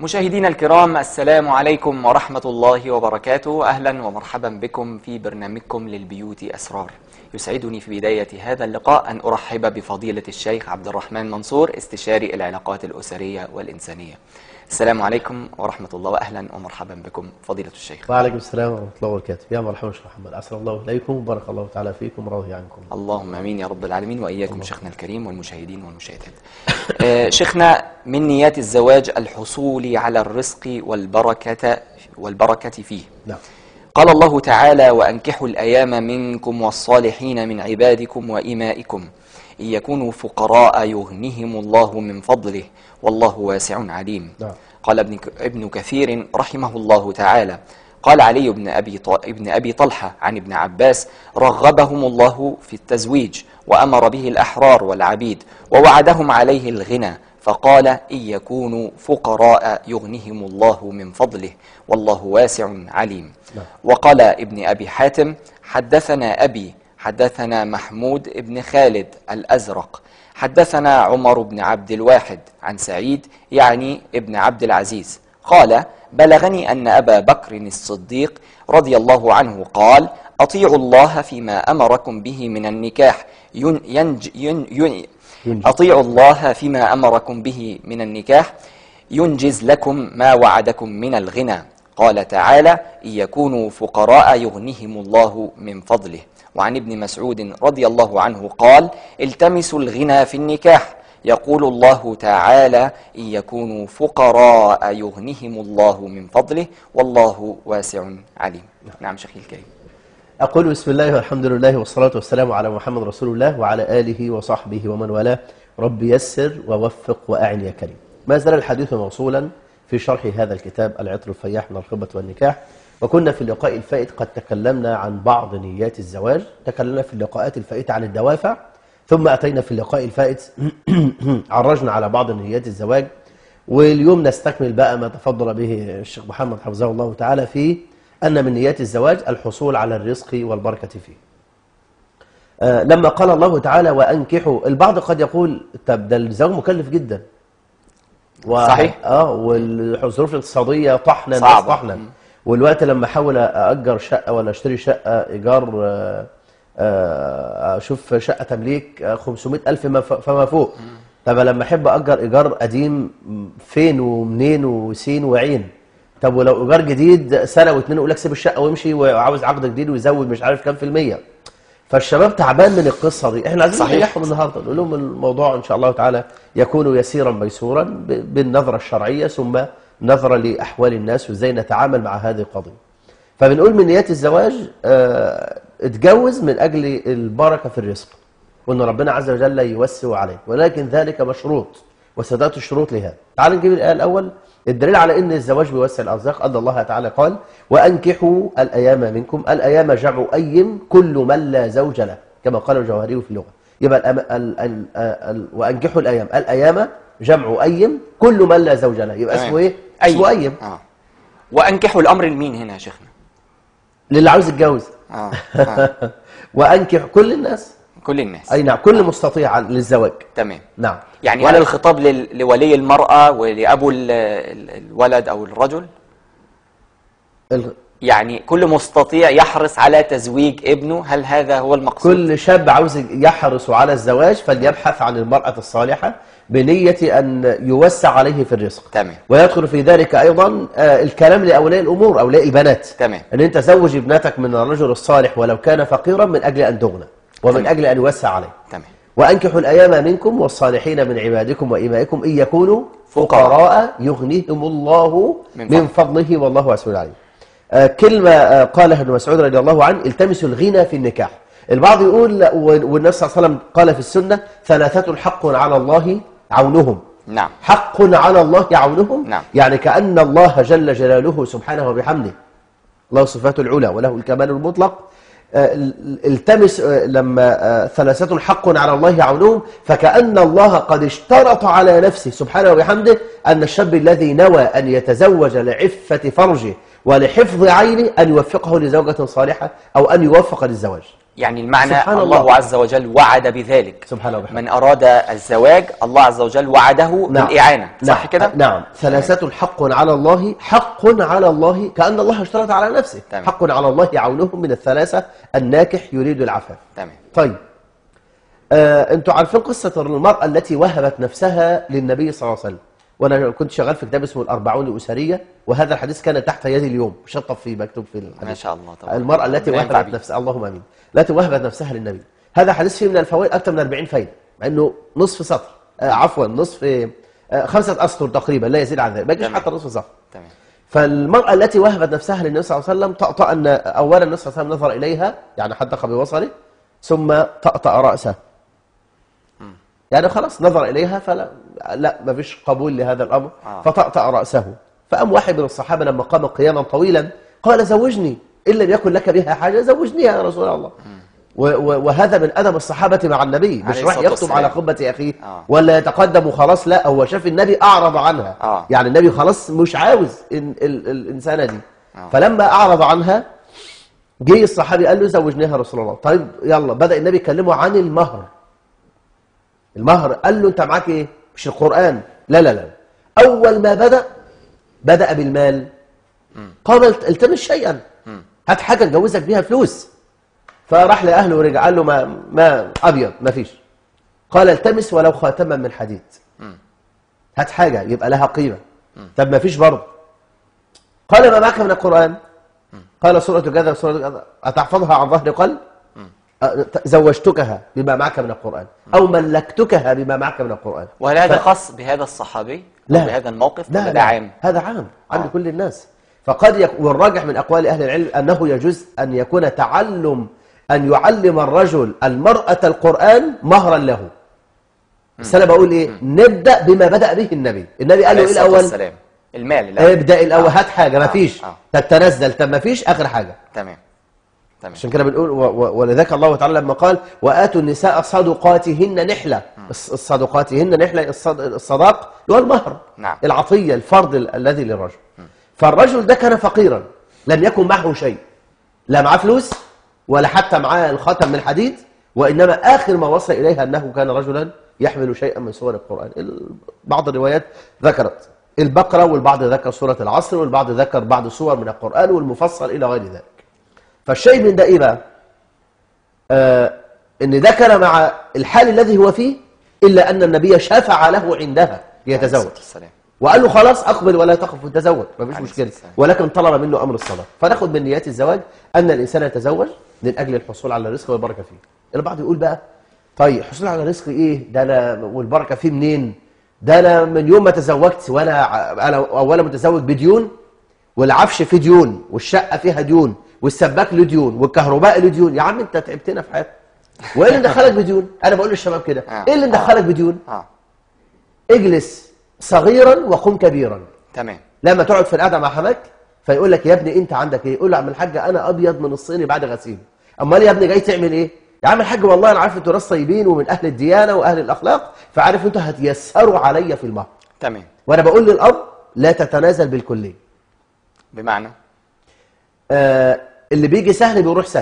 مشاهدينا الكرام السلام عليكم ورحمة الله وبركاته أهلا ومرحبا بكم في برنامجكم للبيوت أسرار يسعدني في بداية هذا اللقاء أن أرحب بفضيلة الشيخ عبد الرحمن منصور استشاري العلاقات الأسرية والإنسانية السلام عليكم ورحمة الله وأهلا ومرحبا بكم فضيلة الشيخ وعليكم السلام ورحمة الله وبركاته يا مرحبا شيخ محمد أسأل الله إليكم وبارك الله تعالى فيكم ورضي عنكم اللهم امين يا رب العالمين واياكم شيخنا الكريم والمشاهدين والمشاهدات. آه، شيخنا من نيات الزواج الحصول على الرزق والبركه والبركه فيه. نعم قال الله تعالى: وانكحوا الايام منكم والصالحين من عبادكم وامائكم ان يكونوا فقراء يغنهم الله من فضله والله واسع عليم. نعم. قال ابن ابن كثير رحمه الله تعالى قال علي بن أبي, ط... ابن أبي طلحة عن ابن عباس رغبهم الله في التزويج وأمر به الأحرار والعبيد ووعدهم عليه الغنى فقال إن يكونوا فقراء يغنهم الله من فضله والله واسع عليم نعم. وقال ابن أبي حاتم حدثنا أبي حدثنا محمود بن خالد الأزرق حدثنا عمر بن عبد الواحد عن سعيد يعني ابن عبد العزيز قال بلغني أن أبا بكر الصديق رضي الله عنه قال أطيعوا الله فيما أمركم به من النكاح ين ينج ين ين ينجز. أطيعوا الله فيما أمركم به من النكاح ينجز لكم ما وعدكم من الغنى قال تعالى إن يكونوا فقراء يغنيهم الله من فضله وعن ابن مسعود رضي الله عنه قال التمسوا الغنى في النكاح يقول الله تعالى إن يكونوا فقراء يغنيهم الله من فضله والله واسع عليم نعم شيخي الكريم أقول بسم الله والحمد لله والصلاة والسلام على محمد رسول الله وعلى آله وصحبه ومن والاه رب يسر ووفق وأعن يا كريم ما زال الحديث موصولا في شرح هذا الكتاب العطر الفياح من الخطبة والنكاح وكنا في اللقاء الفائت قد تكلمنا عن بعض نيات الزواج تكلمنا في اللقاءات الفائتة عن الدوافع ثم أتينا في اللقاء الفائت عرجنا على بعض نيات الزواج واليوم نستكمل بقى ما تفضل به الشيخ محمد حفظه الله تعالى في أن من نيات الزواج الحصول على الرزق والبركة فيه آه، لما قال الله تعالى وأنكحوا البعض قد يقول طب ده الزواج مكلف جدا و- صحيح. اه والظروف الاقتصادية طحنا الناس صعبة. طحنا مم. والوقت لما احاول أأجر شقة ولا أشتري شقة إيجار آه، آه، أشوف شقة تمليك آه، 500 ألف ما ف- فما فوق طب لما أحب أجر إيجار قديم م، فين ومنين وسين وعين طب ولو إيجار جديد سنة واتنين يقول لك سيب الشقة وامشي وعاوز عقد جديد ويزود مش عارف كام في المية فالشباب تعبان من القصة دي احنا عايزين صحيح. نريحهم النهارده نقول لهم الموضوع ان شاء الله تعالى يكون يسيرا ميسورا ب- بالنظرة الشرعية ثم نظرة لأحوال الناس وازاي نتعامل مع هذه القضية فبنقول من نيات الزواج اه اتجوز من أجل البركة في الرزق وأن ربنا عز وجل يوسع عليه ولكن ذلك مشروط وسداد الشروط لهذا تعال نجيب الآية الأول الدليل على أن الزواج بيوسع الأرزاق أن الله تعالى قال وأنكحوا الأيام منكم الأيام جمع أيم كل من لا زوج له كما قال الجوهري في اللغة يبقى الأم... ال... ال... ال... وأنكحوا الأيام الأيام جمع أيم كل من لا زوج له يبقى تمام. اسمه إيه؟ اسمه أيم آه. وأنكحوا الأمر لمين هنا يا شيخنا للي عاوز يتجوز آه. آه. وأنكح كل الناس كل الناس أي نعم كل مستطيع للزواج تمام نعم يعني هل الخطاب لل- لولي المرأة ولأبو ال- ال- الولد أو الرجل ال... يعني كل مستطيع يحرص على تزويج ابنه هل هذا هو المقصود كل شاب عاوز يحرص على الزواج فليبحث عن المرأة الصالحة بنية أن يوسع عليه في الرزق تمام ويدخل في ذلك أيضا آه، الكلام لأولياء الأمور أولياء البنات تمام أن أنت زوج ابنتك من الرجل الصالح ولو كان فقيرا من أجل أن تغنى ومن تمام. أجل أن يوسع عليه تمام وأنكحوا الأيام منكم والصالحين من عبادكم وإمائكم إن يكونوا فقراء يغنيهم الله من من فضله والله واسع عليم آه، كلمة آه، قالها ابن مسعود رضي الله عنه التمسوا الغنى في النكاح البعض يقول لا، والنبي صلى الله عليه وسلم قال في السنة ثلاثة حق على الله عونهم نعم حق على الله عونهم نعم. يعني كأن الله جل جلاله سبحانه وبحمده الله صفاته العلى وله الكمال المطلق آه، ال- التمس آه، لما آه، ثلاثة حق على الله عونهم فكأن الله قد اشترط على نفسه سبحانه وبحمده أن الشاب الذي نوى أن يتزوج لعفة فرجه ولحفظ عينه أن يوفقه لزوجة صالحة أو أن يوفق للزواج يعني المعنى سبحان الله, الله. عز وجل وعد بذلك سبحانه وبحمده. من أراد الزواج الله عز وجل وعده بالإعانة صح نعم. كده؟ نعم ثلاثة حق على الله حق على الله كأن الله اشترط على نفسه تمام. حق على الله عونهم من الثلاثة الناكح يريد العفاف تمام طيب آه، انتوا عارفين قصة المرأة التي وهبت نفسها للنبي صلى الله عليه وسلم وانا كنت شغال في كتاب اسمه الأربعون الأسرية وهذا الحديث كان تحت يدي اليوم شطب فيه مكتوب في الحديث ما شاء الله طبعا المرأة التي ربنا ينفع وهبت بيه. نفسها اللهم امين التي وهبت نفسها للنبي هذا حديث فيه من الفوائد اكثر من 40 فايده مع انه نصف سطر آه عفوا نصف آه خمسه اسطر تقريبا لا يزيد عن ذلك ما يجيش تمام. حتى نصف سطر تمام فالمرأة التي وهبت نفسها للنبي صلى الله عليه وسلم طأطأ أن أولا النبي صلى الله عليه وسلم نظر إليها يعني حدق ببصره ثم طأطأ رأسه يعني خلاص نظر إليها فلا لا ما فيش قبول لهذا الأمر آه. فطأطأ رأسه فأم واحد من الصحابة لما قام قياما طويلا قال زوجني إن لم يكن لك بها حاجة زوجنيها يا رسول الله و- و- وهذا من أدب الصحابة مع النبي مش عليه راح الصلاة يخطب والسلام. على خطبة أخيه آه. ولا يتقدم وخلاص لا هو شاف النبي أعرض عنها آه. يعني النبي خلاص مش عاوز ال ال الإنسانة دي آه. فلما أعرض عنها جه الصحابي قال له زوجناها يا رسول الله طيب يلا بدأ النبي يكلمه عن المهر المهر قال له أنت معاك إيه مش القرآن لا لا لا أول ما بدأ بدأ بالمال قال الت- التمس شيئا هات حاجة نجوزك بيها فلوس فراح لأهله ورجع قال له ما, ما أبيض ما فيش قال التمس ولو خاتما من حديد هات حاجة يبقى لها قيمة طب ما فيش برضه قال ما معك من القرآن قال سورة كذا سورة كذا أتحفظها عن ظهر قلب أه، زوجتكها بما معك من القرآن أو ملكتكها بما معك من القرآن وهل هذا ف- خاص بهذا الصحابي لا. أو بهذا الموقف لا ولا لا ده عام هذا عام عند آه. كل الناس فقد يك... والراجح من أقوال أهل العلم أنه يجوز أن يكون تعلم أن يعلم الرجل المرأة القرآن مهرا له بس أنا بقول إيه نبدأ بما بدأ به النبي النبي قال له عليه إيه الصلاة الأول والسلام المال الأول ابدأ الأول آه. هات حاجة ما آه. فيش آه. طب تنزل طب ما فيش آخر حاجة تمام تمام عشان كده بنقول و- و- ولذلك الله تعالى لما قال وآتوا النساء صدقاتهن نحلة الص- الصدقاتهن نحلة الصد- الصداق اللي هو المهر نعم. العطية الفرض ال- الذي للرجل فالرجل ده كان فقيرا لم يكن معه شيء لا معاه فلوس ولا حتى معاه الخاتم من حديد وإنما آخر ما وصل إليها أنه كان رجلا يحمل شيئا من سور القرآن ال- بعض الروايات ذكرت البقرة والبعض ذكر سورة العصر والبعض ذكر بعض سور من القرآن والمفصل إلى غير ذلك فالشيء من ده إيه بقى؟ آه ان ده كان مع الحال الذي هو فيه الا ان النبي شفع له عندها عليه ليتزوج الصلاة والسلام وقال له خلاص اقبل ولا تخف وتزوج مفيش عليه مشكله الصلاة والسلام. ولكن طلب منه امر الصلاه فناخد من نيات الزواج ان الانسان يتزوج من اجل الحصول على الرزق والبركه فيه البعض يقول بقى طيب حصول على الرزق ايه ده انا والبركه فيه منين ده انا من يوم ما تزوجت وانا ع- انا اولا متزوج بديون والعفش فيه ديون والشقه فيها ديون والسباك له ديون والكهرباء له ديون يا عم انت تعبتنا في حياتك وايه اللي مدخلك بديون انا بقول للشباب كده آه. ايه اللي مدخلك بديون اه اجلس صغيرا وقم كبيرا تمام لما تقعد في القعده مع حماك فيقول لك يا ابني انت عندك ايه يقول له يا عم الحاج انا ابيض من الصيني بعد غسيل امال يا ابني جاي تعمل ايه يا عم الحاج والله انا عارف انتوا ناس طيبين ومن اهل الديانه واهل الاخلاق فعارف انتوا هتيسروا عليا في المهر تمام وانا بقول للاب لا تتنازل بالكليه بمعنى آه اللي بيجي سهل بيروح سهل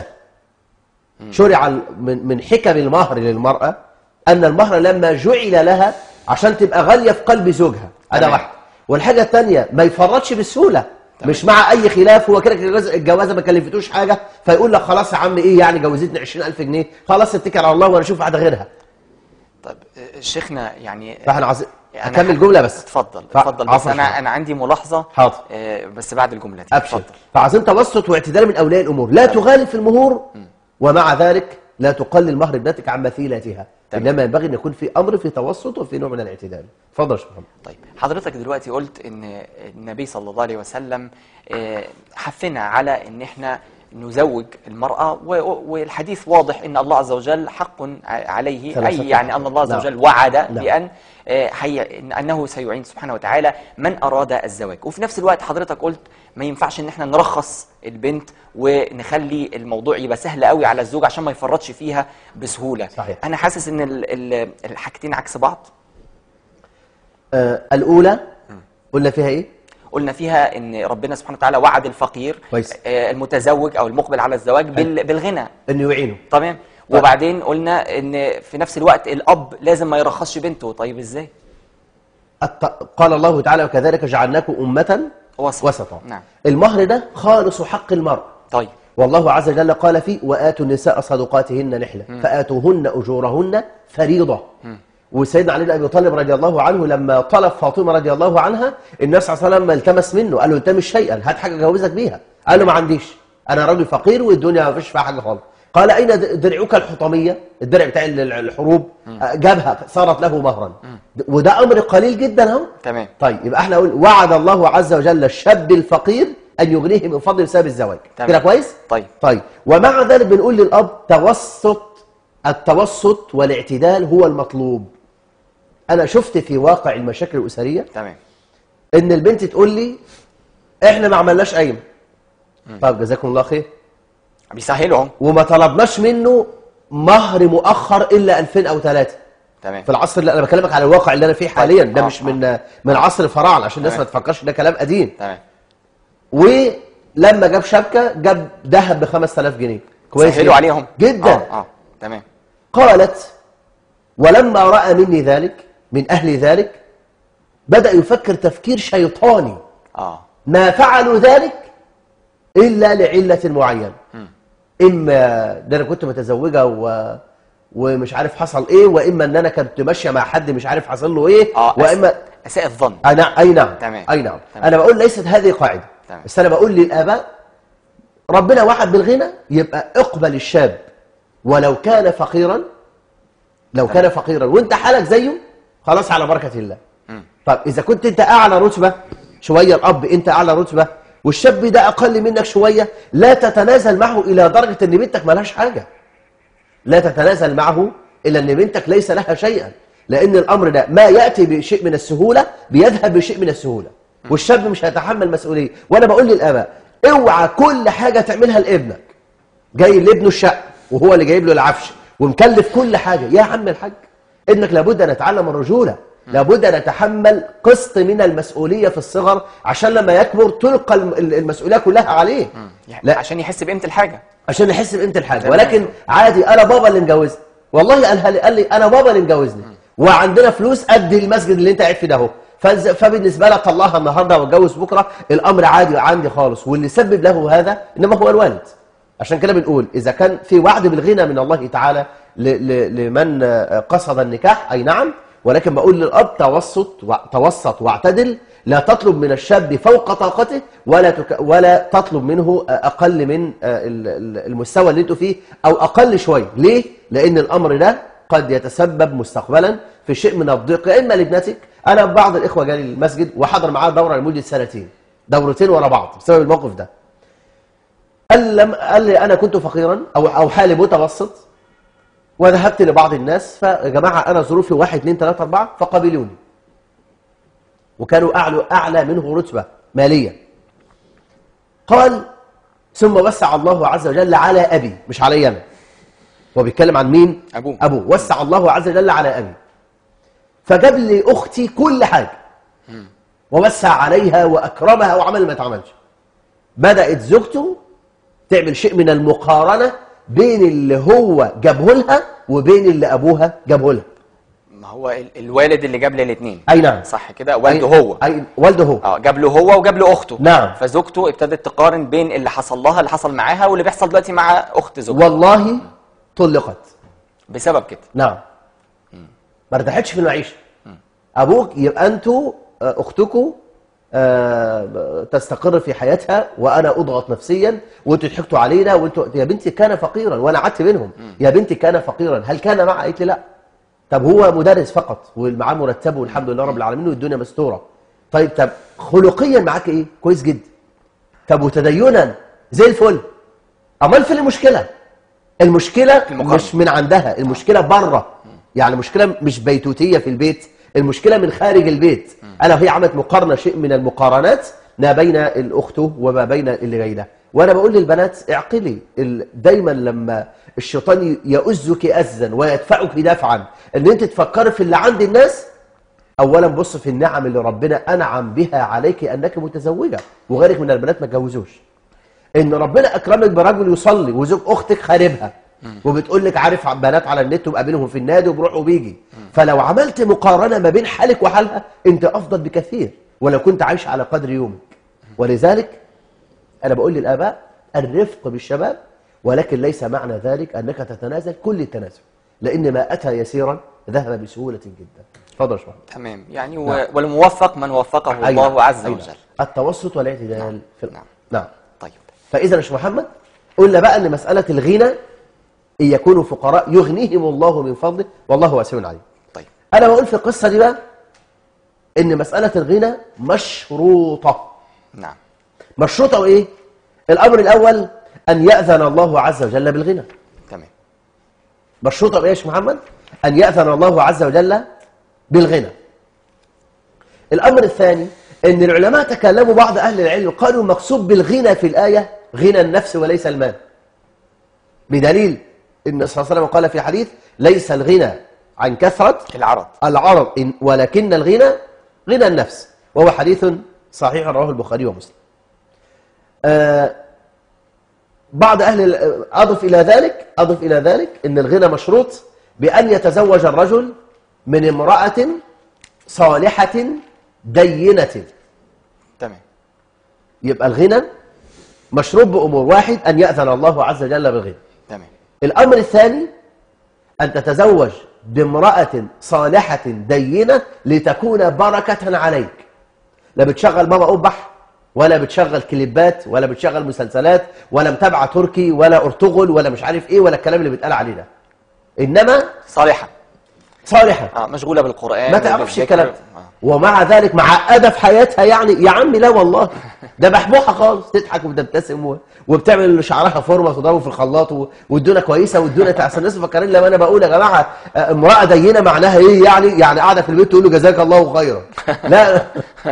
شرع ال- من من حكم المهر للمرأة أن المهر لما جعل لها عشان تبقى غالية في قلب زوجها هذا تمام. واحد والحاجة الثانية ما يفرطش بسهولة تمام. مش مع أي خلاف هو كده كده الجواز- الجوازة ما كلفتوش حاجة فيقول لك خلاص يا عم إيه يعني جوزتني 20000 جنيه خلاص اتكل على الله وأنا أشوف واحدة غيرها طيب آه، شيخنا يعني فاحنا عايزين أنا أكمل ح- جملة بس اتفضل ف- اتفضل بس عفوا انا شوية. انا عندي ملاحظه حاضر. آه، بس بعد الجمله دي أبشر اتفضل فعايزين توسط واعتدال من أولياء الأمور لا تغالي في المهور ومع ذلك لا تقلل مهر ابنتك عن مثيلتها تمام. إنما ينبغي أن يكون في أمر في توسط وفي نوع من الاعتدال اتفضل يا شيخ محمد طيب حضرتك دلوقتي قلت ان النبي صلى الله عليه وسلم آه، حثنا على ان احنا نزوج المرأة و- والحديث واضح ان الله عز وجل حق ع- عليه ثلاثة اي يعني ان الله عز نعم. وجل وعد نعم. بان آه، حي... إن- انه سيعين سبحانه وتعالى من اراد الزواج وفي نفس الوقت حضرتك قلت ما ينفعش ان احنا نرخص البنت ونخلي الموضوع يبقى سهل قوي على الزوج عشان ما يفرطش فيها بسهولة صحيح. انا حاسس ان ال- ال- الحاجتين عكس بعض آه الأولى قلنا فيها إيه؟ قلنا فيها ان ربنا سبحانه وتعالى وعد الفقير كويس. آه، المتزوج او المقبل على الزواج بال- بالغنى انه يعينه تمام وبعدين قلنا ان في نفس الوقت الاب لازم ما يرخصش بنته طيب ازاي الت... قال الله تعالى وكذلك جعلناكم أمة وسطا. وسطا نعم. المهر ده خالص حق المرء طيب والله عز وجل قال فيه وآتوا النساء صدقاتهن نحلة فآتوهن أجورهن فريضة وسيدنا علي بن أبي طالب رضي الله عنه لما طلب فاطمة رضي الله عنها النبي صلى الله عليه وسلم التمس منه قال له التمس شيئا هات حاجة أجوزك بيها قال له ما عنديش أنا راجل فقير والدنيا ما فيش فيها حاجة خالص قال أين د- درعك الحطمية الدرع بتاع ال- الحروب جابها صارت له مهرا وده أمر قليل جدا أهو تمام طيب يبقى احنا نقول وعد الله عز وجل الشاب الفقير ان يغنيه من فضل بسبب الزواج تمام. كده كويس طيب. طيب ومع ذلك بنقول للاب توسط التوسط والاعتدال هو المطلوب انا شفت في واقع المشاكل الاسريه تمام ان البنت تقول لي احنا ما عملناش قايمه طب جزاكم الله خير بيسهلوا اهو وما طلبناش منه مهر مؤخر الا 2000 او 3 تمام في العصر اللي انا بكلمك على الواقع اللي انا فيه حاليا ده آه، مش آه. من من عصر الفراعنه عشان الناس ما تمام. تفكرش ده كلام قديم تمام ولما جاب شبكه جاب ذهب ب 5000 جنيه كويس سهلوا جدا. عليهم جدا اه اه تمام قالت ولما راى مني ذلك من اهل ذلك بدا يفكر تفكير شيطاني اه ما فعلوا ذلك الا لعله معينه اما ده انا كنت متزوجه و ومش عارف حصل ايه واما ان انا كنت ماشيه مع حد مش عارف حصل له ايه اه واما أس- اساء الظن أي نعم أي نعم تمام. أي نعم تمام. أنا بقول ليست هذه قاعدة تمام. بس أنا بقول للآباء ربنا وعد بالغنى يبقى اقبل الشاب ولو كان فقيرا لو كان فقيرا وانت حالك زيه خلاص على بركة الله طب إذا كنت أنت أعلى رتبة شوية الأب أنت أعلى رتبة والشاب ده أقل منك شوية لا تتنازل معه إلى درجة أن بنتك ملهاش حاجة لا تتنازل معه إلا أن بنتك ليس لها شيئا لأن الأمر ده ما يأتي بشيء من السهولة بيذهب بشيء من السهولة والشاب مش هيتحمل مسؤولية وأنا بقول للآباء اوعى كل حاجة تعملها لابنك جاي لابنه الشقة وهو اللي جايب له العفش ومكلف كل حاجة يا عم الحاج ابنك لابد أن يتعلم الرجولة لابد أن يتحمل قسط من المسؤولية في الصغر عشان لما يكبر تلقى الم- المسؤولية كلها عليه لا عشان يحس بقيمه الحاجه عشان يحس بقيمه الحاجه تمام. ولكن عادي انا بابا اللي مجوزني والله قالها لي قال لي انا بابا اللي مجوزني وعندنا فلوس قد المسجد اللي انت قاعد فيه ده اهو فز- فبالنسبه لك طلعها النهارده واتجوز بكره الامر عادي عندي خالص واللي سبب له هذا انما هو الوالد عشان كده بنقول اذا كان في وعد بالغنى من الله تعالى ل- ل- لمن آه، قصد النكاح اي نعم ولكن بقول للاب توسط و- توسط واعتدل لا تطلب من الشاب فوق طاقته ولا تك ولا تطلب منه اقل من آه، ال- ال- المستوى اللي انتوا فيه او اقل شويه ليه لان الامر ده قد يتسبب مستقبلا في شيء من الضيق يا اما لابنتك انا بعض الاخوه جالي المسجد وحضر معاه دوره لمده سنتين دورتين ورا بعض بسبب الموقف ده قال لم قال لي انا كنت فقيرا او او حالي متوسط وذهبت لبعض الناس فيا جماعه انا ظروفي واحد اثنين ثلاثه اربعه فقبلوني وكانوا اعلى اعلى منه رتبه ماليه قال ثم وسع الله عز وجل على ابي مش علي انا هو بيتكلم عن مين أبوه. ابوه وسع الله عز وجل على ابي فجاب لي اختي كل حاجه ووسع عليها واكرمها وعمل ما اتعملش بدات زوجته تعمل شيء من المقارنه بين اللي هو جابه لها وبين اللي ابوها جابه لها ما هو ال- الوالد اللي جاب لي الاثنين اي نعم صح كده والده أي- هو اي والده هو اه جاب له هو وجاب له اخته نعم. فزوجته ابتدت تقارن بين اللي حصل لها اللي حصل معاها واللي بيحصل دلوقتي مع اخت زوجها والله طلقت بسبب كده نعم ما ارتاحتش في المعيشه ابوك يبقى انتوا آه، اختكم آه، تستقر في حياتها وانا اضغط نفسيا وانتوا ضحكتوا علينا وانتوا يا بنتي كان فقيرا وانا قعدت بينهم يا بنتي كان فقيرا هل كان معه قالت لي لا طب هو مدرس فقط ومعاه مرتبه والحمد لله رب العالمين والدنيا مستوره طيب طب خلقيا معاك ايه كويس جدا طب وتدينا زي الفل امال فين المشكله المشكله المقارنة. مش من عندها المشكله بره يعني المشكله مش بيتوتيه في البيت المشكله من خارج البيت انا وهي عملت مقارنه شيء من المقارنات ما بين الاخت وما بين اللي جاي ده وانا بقول للبنات اعقلي ال- دايما لما الشيطان يؤزك ازا ويدفعك دفعا ان انت تفكري في اللي عند الناس اولا بص في النعم اللي ربنا انعم بها عليك انك متزوجه وغيرك من البنات ما اتجوزوش ان ربنا اكرمك برجل يصلي وزوج اختك خاربها وبتقول لك عارف بنات على النت وبقابلهم في النادي وبروح وبيجي فلو عملت مقارنه ما بين حالك وحالها انت افضل بكثير ولو كنت عايش على قدر يومك ولذلك انا بقول للاباء الرفق بالشباب ولكن ليس معنى ذلك انك تتنازل كل التنازل لان ما اتى يسيرا ذهب بسهوله جدا اتفضل يا شباب تمام يعني و... نعم. والموفق من وفقه أيوة. الله عز أيوة. وجل التوسط والاعتدال نعم. في الأمر نعم. نعم طيب فإذا يا شيخ محمد قلنا بقى أن مسألة الغنى إن يكونوا فقراء يغنيهم الله من فضله والله واسع عليم طيب أنا بقول في القصة دي بقى إن مسألة الغنى مشروطة نعم مشروطة وإيه؟ الأمر الأول أن يأذن الله عز وجل بالغنى تمام مشروطة بإيه يا شيخ محمد؟ أن يأذن الله عز وجل بالغنى الأمر الثاني أن العلماء تكلموا بعض أهل العلم قالوا المقصود بالغنى في الآية غنى النفس وليس المال بدليل أن صلى الله عليه وسلم قال في حديث ليس الغنى عن كثرة العرض العرض إن ولكن الغنى غنى النفس وهو حديث صحيح رواه البخاري ومسلم آه بعض أهل ال- أضف إلى ذلك أضف إلى ذلك أن الغنى مشروط بأن يتزوج الرجل من امرأة صالحة دينة تمام يبقى الغنى مشروط بأمور واحد أن يأذن الله عز وجل بالغنى تمام الأمر الثاني أن تتزوج بامرأة صالحة دينة لتكون بركة عليك لا بتشغل ماما أبح ولا بتشغل كليبات ولا بتشغل مسلسلات ولا متابعة تركي ولا أرطغرل ولا مش عارف إيه ولا الكلام اللي بيتقال علينا إنما صالحة صالحة آه مشغولة بالقرآن ما تعرفش وبالذكر. الكلام آه. ومع ذلك معقده في حياتها يعني يا عم لا والله ده محبوحه خالص تضحك وبتبتسم و- وبتعمل شعرها فورمه تضربه في الخلاط و- والدنيا كويسه والدنيا تعسل الناس فاكرين لما انا بقول يا جماعه آه، امراه دينه معناها ايه يعني يعني قاعده في البيت تقول له جزاك الله خيرا لا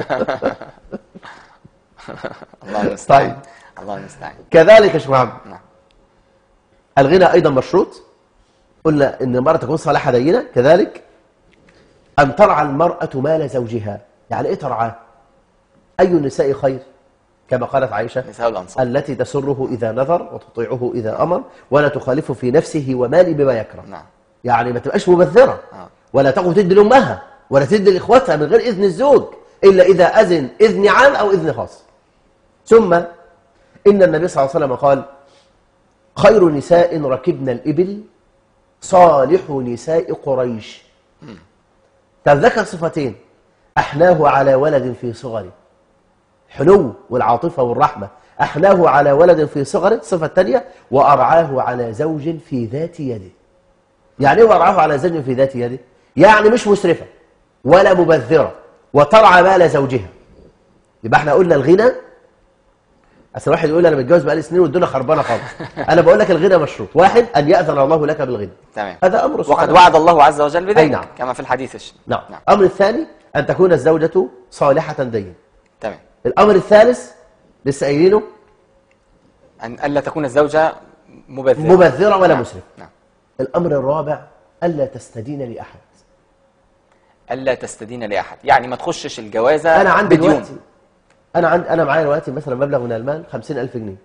الله المستعان طيب. الله المستعان كذلك يا شيخ محمد نعم الغنى ايضا مشروط قلنا ان المراه تكون صالحه دينه كذلك ان ترعى المراه مال زوجها يعني ايه ترعاه اي النساء خير كما قالت عائشه نساء الأنصار التي تسره إذا نذر وتطيعه إذا أمر ولا تخالف في نفسه ومال بما يكره نعم يعني ما تبقاش مبذرة آه. ولا تاخد تدي لأمها ولا تدي لإخواتها من غير إذن الزوج إلا إذا أذن إذن عام أو إذن خاص ثم إن النبي صلى الله عليه وسلم قال خير نساء ركبن الإبل صالح نساء قريش تذكر صفتين أحناه على ولد في صغره حنو والعاطفة والرحمة أحناه على ولد في صغره الصفة الثانية وأرعاه على زوج في ذات يده يعني ايه وأرعاه على زوج في ذات يده يعني مش مسرفة ولا مبذرة وترعى مال زوجها يبقى احنا قلنا الغنى اصل واحد يقول انا متجوز بقالي سنين والدنيا خربانه خالص انا بقول لك الغنى مشروط واحد ان ياذن الله لك بالغنى تمام هذا امر وقد سبحانه وعد الله عز وجل بذلك أي نعم. كما في الحديث الش- نعم نعم الامر الثاني ان تكون الزوجه صالحه دينه تمام الامر الثالث لسه قايلينه أن ألا تكون الزوجة مبذرة مبذره ولا نعم. مسرفه نعم الامر الرابع الا تستدين لاحد ألا تستدين لأحد يعني ما تخشش الجوازة انا عندي بديون دلوقتي انا عندي انا معايا دلوقتي مثلا مبلغ من المال 50000 جنيه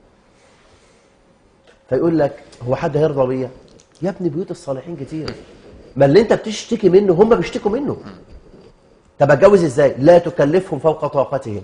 فيقول لك هو حد هيرضى بيا يا ابني بيوت الصالحين كتير ما اللي انت بتشتكي منه هم بيشتكوا منه طب اتجوز ازاي لا تكلفهم فوق طاقتهم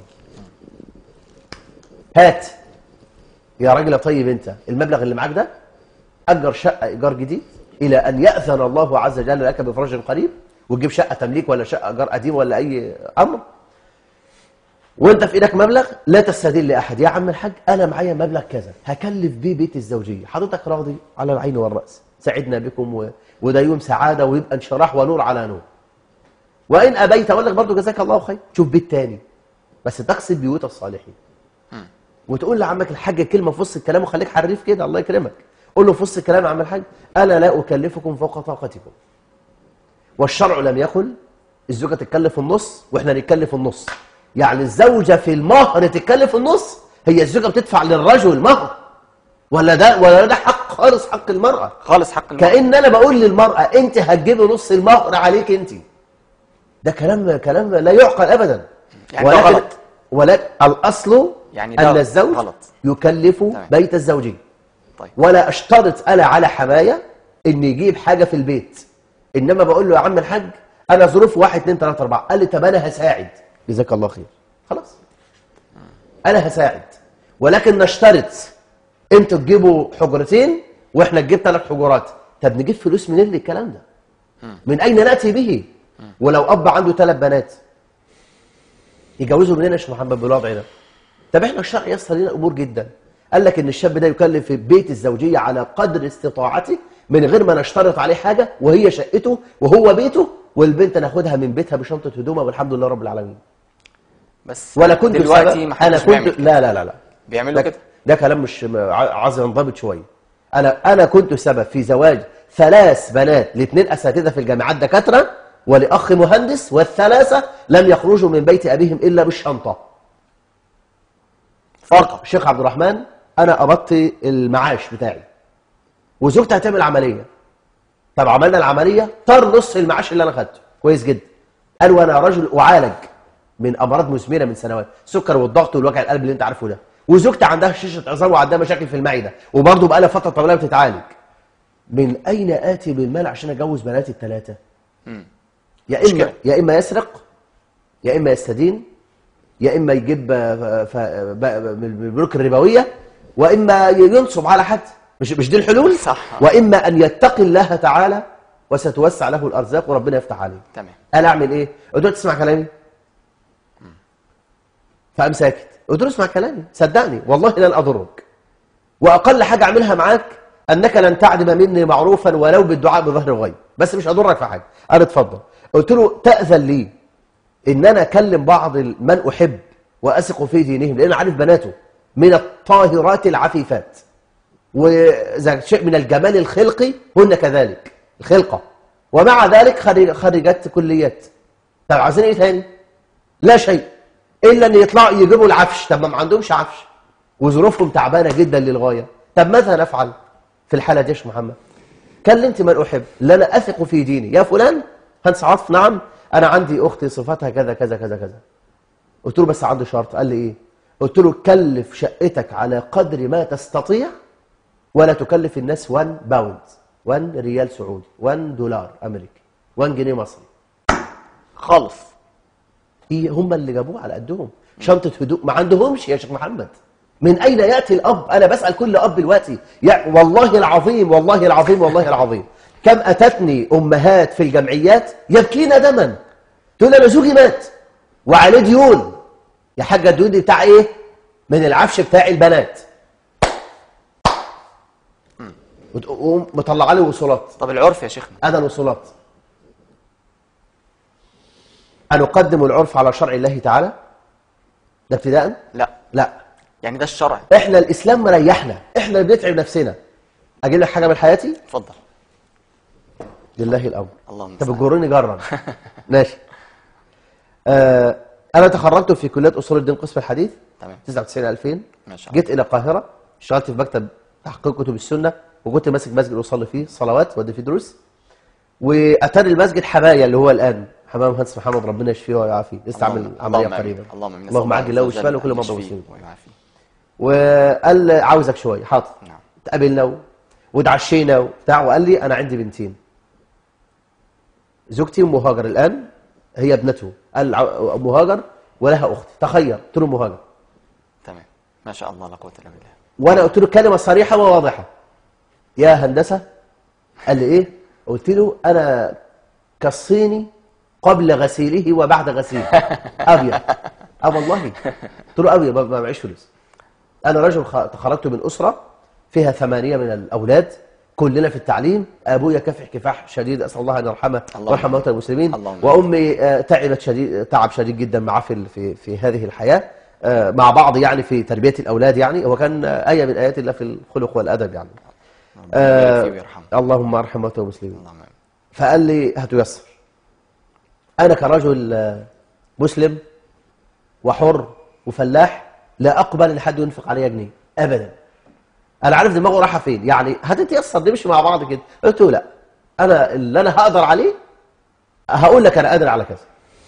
هات يا راجل يا طيب انت المبلغ اللي معاك ده اجر شقه ايجار جديد الى ان ياذن الله عز وجل لك بفرج قريب وتجيب شقه تمليك ولا شقه ايجار قديم ولا اي امر وانت في ايدك مبلغ لا تستدين لاحد يا عم الحاج انا معايا مبلغ كذا هكلف بيه بيت الزوجيه حضرتك راضي على العين والراس سعدنا بكم و... وده يوم سعاده ويبقى انشراح ونور على نور وان ابيت اقول لك برضه جزاك الله خير شوف بيت تاني بس تقصد بيوت الصالحين وتقول لعمك الحاج كلمه في وسط الكلام وخليك حريف كده الله يكرمك قول له في وسط الكلام يا عم الحاج انا لا اكلفكم فوق طاقتكم والشرع لم يقل الزوجه تتكلف النص واحنا نتكلف النص يعني الزوجه في المهر تتكلف النص هي الزوجه بتدفع للرجل مهر ولا ده ولا ده حق خالص حق المراه خالص حق المرأة كأن أنا بقول للمرأة أنت هتجيبي نص المهر عليك أنت ده كلام كلام لا يعقل ابدا يعني ده غلط. ولكن الاصل يعني ده ان الزوج غلط. يكلف تمام. بيت الزوجيه طيب ولا اشترط انا على حمايه ان يجيب حاجه في البيت انما بقول له يا عم الحاج انا ظروف واحد اتنين تلاته اربعه قال لي طب انا هساعد جزاك الله خير خلاص انا هساعد ولكن نشترط انتوا تجيبوا حجرتين واحنا نجيب ثلاث حجرات طب نجيب فلوس منين للكلام ده من اين ناتي به ولو اب عنده ثلاث بنات يجوزوا منين يا شيخ محمد بالوضع ده طب احنا الشرع يسر لنا امور جدا قال لك ان الشاب ده يكلف في بيت الزوجيه على قدر استطاعته من غير ما نشترط عليه حاجه وهي شقته وهو بيته والبنت ناخدها من بيتها بشنطه هدومها والحمد لله رب العالمين بس ولا كنت دلوقتي بسبب- ما حدش انا كنت بيعمل كده. لا لا لا لا بيعملوا ده, كده ده كلام مش م- ع- عايز ينضبط شويه انا انا كنت سبب في زواج ثلاث بنات لاثنين اساتذه في الجامعات دكاتره ولاخ مهندس والثلاثه لم يخرجوا من بيت ابيهم الا بالشنطه فقط شيخ عبد الرحمن انا قبضت المعاش بتاعي وزوجتي هتعمل عمليه طب عملنا العمليه طار نص المعاش اللي انا خدته كويس جدا قال وانا رجل اعالج من امراض مزمنه من سنوات السكر والضغط والوجع القلب اللي انت عارفه ده وزوجتي عندها شيشه عظام وعندها مشاكل في المعده وبرضه بقى لها فتره طويله بتتعالج من اين اتي بالمال عشان اجوز بناتي الثلاثه يا اما مشكلة. يا اما يسرق يا اما يستدين يا اما يجيب آه، ف- ب- من البنوك الربويه واما ينصب على حد مش مش دي الحلول صح. واما ان يتقي الله تعالى وستوسع له الارزاق وربنا يفتح عليه تمام قال اعمل ايه قلت له تسمع كلامي فقام ساكت قلت له اسمع كلامي صدقني والله لن اضرك واقل حاجه اعملها معاك انك لن تعدم مني معروفا ولو بالدعاء بظهر الغيب بس مش هضرك في حاجه قال اتفضل قلت له تاذن لي ان انا اكلم بعض من احب واثق في دينهم لان عارف بناته من الطاهرات العفيفات وإذا شيء من الجمال الخلقي هن كذلك الخلقة ومع ذلك خرج خرجت كليات طب عايزين ايه تاني لا شيء الا ان يطلعوا يجيبوا العفش طب ما عندهمش عفش وظروفهم تعبانه جدا للغايه طب ماذا نفعل في الحاله دي يا شيخ محمد كلمت من احب لا انا اثق في ديني يا فلان هنس عطف نعم انا عندي اختي صفاتها كذا كذا كذا كذا قلت له بس عندي شرط قال لي ايه قلت له كلف شقتك على قدر ما تستطيع ولا تكلف الناس 1 باوند 1 ريال سعودي 1 دولار امريكي 1 جنيه مصري خالص هي هم اللي جابوه على قدهم شنطه هدوء ما عندهمش يا شيخ محمد من اين ياتي الاب انا بسال كل اب دلوقتي يا والله العظيم والله العظيم والله العظيم كم اتتني امهات في الجمعيات يبكين دما تقول انا زوجي مات وعليه ديون يا حاجه الديون دي بتاع ايه من العفش بتاع البنات وتقوم مطلعه لي وصولات طب العرف يا شيخنا أنا الوصولات أن أقدم العرف على شرع الله تعالى ده ابتداء لا لا يعني ده الشرع إحنا الإسلام مريحنا إحنا اللي بنتعب نفسنا أجيب لك حاجة من حياتي اتفضل لله الأمر اللهم أنت المستعان. بتجرني جرا ماشي آه أنا تخرجت في كلية أصول الدين قسم الحديث تمام 99 2000 ما شاء الله جيت إلى القاهرة اشتغلت في مكتب تحقيق كتب السنة وكنت ماسك مسجد أصلي فيه صلوات وأدي فيه دروس وأتاني المسجد حبايا اللي هو الآن حمام مهندس محمد ربنا يشفيه ويعافيه لسه عامل اللهم- عملية اللهم آمين. قريبا اللهم آمين. اللهم نسأل عجل له عز وجل وشفاه لكل أن مرضى يشفيه المسلمين ويعافيه. وقال عاوزك شويه حاضر نعم. اتقابلنا واتعشينا وبتاع وقال لي انا عندي بنتين زوجتي ام هاجر الان هي ابنته قال ع- ام هاجر ولها اخت تخير قلت له ام هاجر تمام ما شاء الله لا قوه الا بالله وانا قلت له كلمه صريحه وواضحه يا هندسه قال لي ايه قلت له انا كالصيني قبل غسيله وبعد غسيله ابيض اه والله قلت له ابيض ما ما معيش فلوس انا رجل خ- تخرجت من اسره فيها ثمانيه من الاولاد كلنا في التعليم ابويا كافح كفاح شديد اسال الله ان يرحمه اللهم ويرحم موتى المسلمين اللهم وامي آه، تعبت شديد تعب شديد جدا معاه في ال- في في هذه الحياه آه، مع بعض يعني في تربيه الاولاد يعني هو كان آه، ايه من ايات الله في الخلق والادب يعني ربنا يبارك آه، فيه ويرحمه اللهم ارحم موتى المسلمين اللهم آمين. فقال لي هتيسر انا كرجل آه، مسلم وحر وفلاح لا اقبل ان حد ينفق عليا جنيه ابدا انا عارف دماغه رايحه فين يعني هتتيسر نمشي مع بعض كده قلت له لا انا اللي انا هقدر عليه هقول لك انا قادر على كذا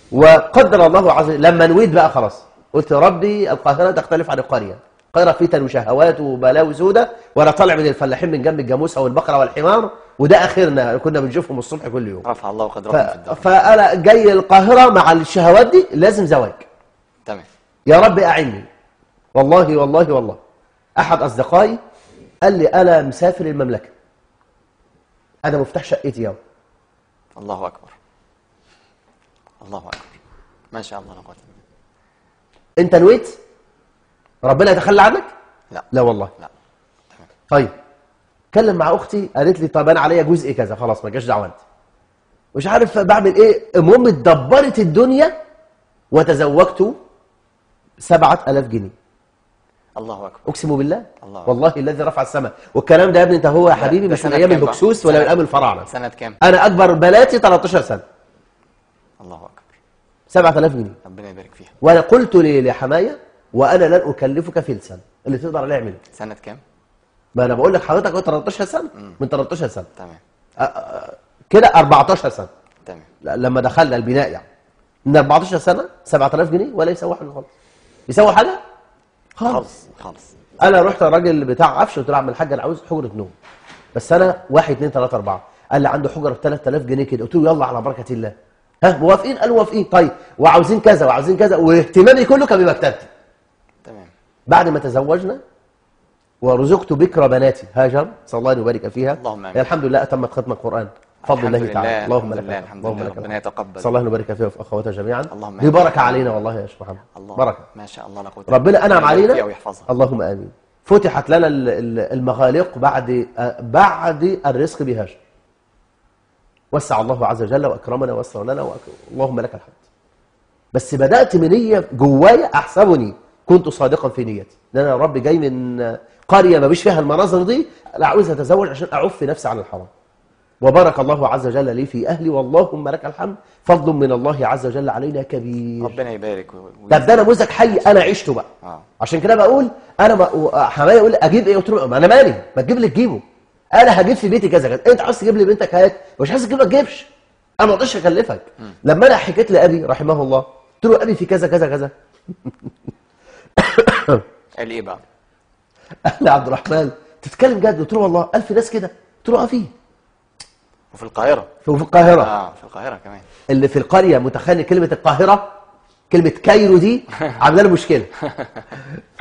وقدر الله عز وجل لما نويت بقى خلاص قلت يا ربي القاهرة تختلف عن القرية القاهرة فتن وشهوات وبلاوي سودة وانا طالع من الفلاحين من جنب الجاموسة والبقرة والحمار وده اخرنا كنا بنشوفهم الصبح كل يوم رفع الله ف... قدركم في الدار فانا جاي القاهرة مع الشهوات دي لازم زواج تمام يا رب أعني والله والله والله أحد أصدقائي قال لي أنا مسافر المملكة أنا مفتاح شقتي يوم الله اكبر الله اكبر ما شاء الله لا قوه إلا بالله. أنت نويت ربنا يتخلى عنك لا لا والله لا تمام طيب كلم مع أختي قالت لي طب أنا عليا جزء كذا خلاص ما جاش دعوة أنت مش عارف بعمل إيه المهم اتدبرت الدنيا وتزوجت سبعة ألاف جنيه الله اكبر أقسم بالله الله. والله الذي رفع السماء والكلام ده يا ابني أنت هو يا ده- حبيبي ده مش من سنة أيام كام بقى؟ الهكسوس ولا سنة- من أيام الفراعنة سنه كام انا اكبر بناتي 13 سنه الله اكبر 7000 جنيه ربنا يبارك فيها وانا قلت ل- لحمايه وانا لن اكلفك فلسا اللي تقدر عليه اعمله سنه كام ما انا بقول لك حضرتك هو 13 سنه من 13 سنه تمام أ- أ- كده 14 سنه تمام ل- لما دخلنا البناء يعني من 14 سنه 7000 جنيه ولا يسوي حاجه خالص يسوي حاجه خالص خالص خالص انا رحت الراجل بتاع عفش قلت له يا عم الحاج انا عاوز حجره نوم بس انا واحد اثنين ثلاثه اربعه قال لي عنده حجره ب 3000 جنيه كده قلت له يلا على بركه الله ها موافقين قالوا موافقين طيب وعاوزين كذا وعاوزين كذا واهتمامي كله كان بمكتبتي تمام بعد ما تزوجنا ورزقت بكرة بناتي هاجر صلى الله أن يبارك فيها اللهم آمين. هي الحمد لله أتمت ختم القرآن بفضل الحمد الله تعالى لله، اللهم الحمد لك لله، الحمد. الحمد اللهم لله، لك ربنا الحمد. يتقبل. صلى الله أن يبارك فيها وفي أخواتها جميعا اللهم دي آمين. بركة علينا والله يا شيخ محمد الله بركة ما شاء الله لا قوه ربنا أنعم يبارك فيها علينا ويحفظها اللهم آمين فتحت لنا ال- ال- المغاليق بعد بعد الرزق بهاجر وسع الله عز وجل وأكرمنا ويسر لنا وأك... اللهم لك الحمد بس بدأت من نية جوايا أحسبني كنت صادقا في نيتي ان انا يا رب جاي من قرية ما بيش فيها المناظر دي لا عاوز اتزوج عشان اعف نفسي عن الحرام وبارك الله عز وجل لي في اهلي واللهم لك الحمد فضل من الله عز وجل علينا كبير ربنا يبارك و- و- طب ده نموذج حي انا عشته بقى اه عشان كده بقول انا ما حمايه يقول لي اجيب ايه قلت له ما انا مالي ما تجيب لي تجيبه انا هجيب في بيتي كذا كذا انت عاوز تجيب لي بنتك هات مش عايز تجيب ما تجيبش انا ما اقدرش اكلفك لما انا حكيت لابي رحمه الله قلت له ابي في كذا كذا كذا قال ايه بقى قال لي عبد الرحمن تتكلم جد قلت له والله قال في ناس كده قلت له اه في وفي القاهره في في القاهره اه في القاهره كمان اللي في القريه متخيل كلمه القاهره كلمه كايرو دي عامله له مشكله ف...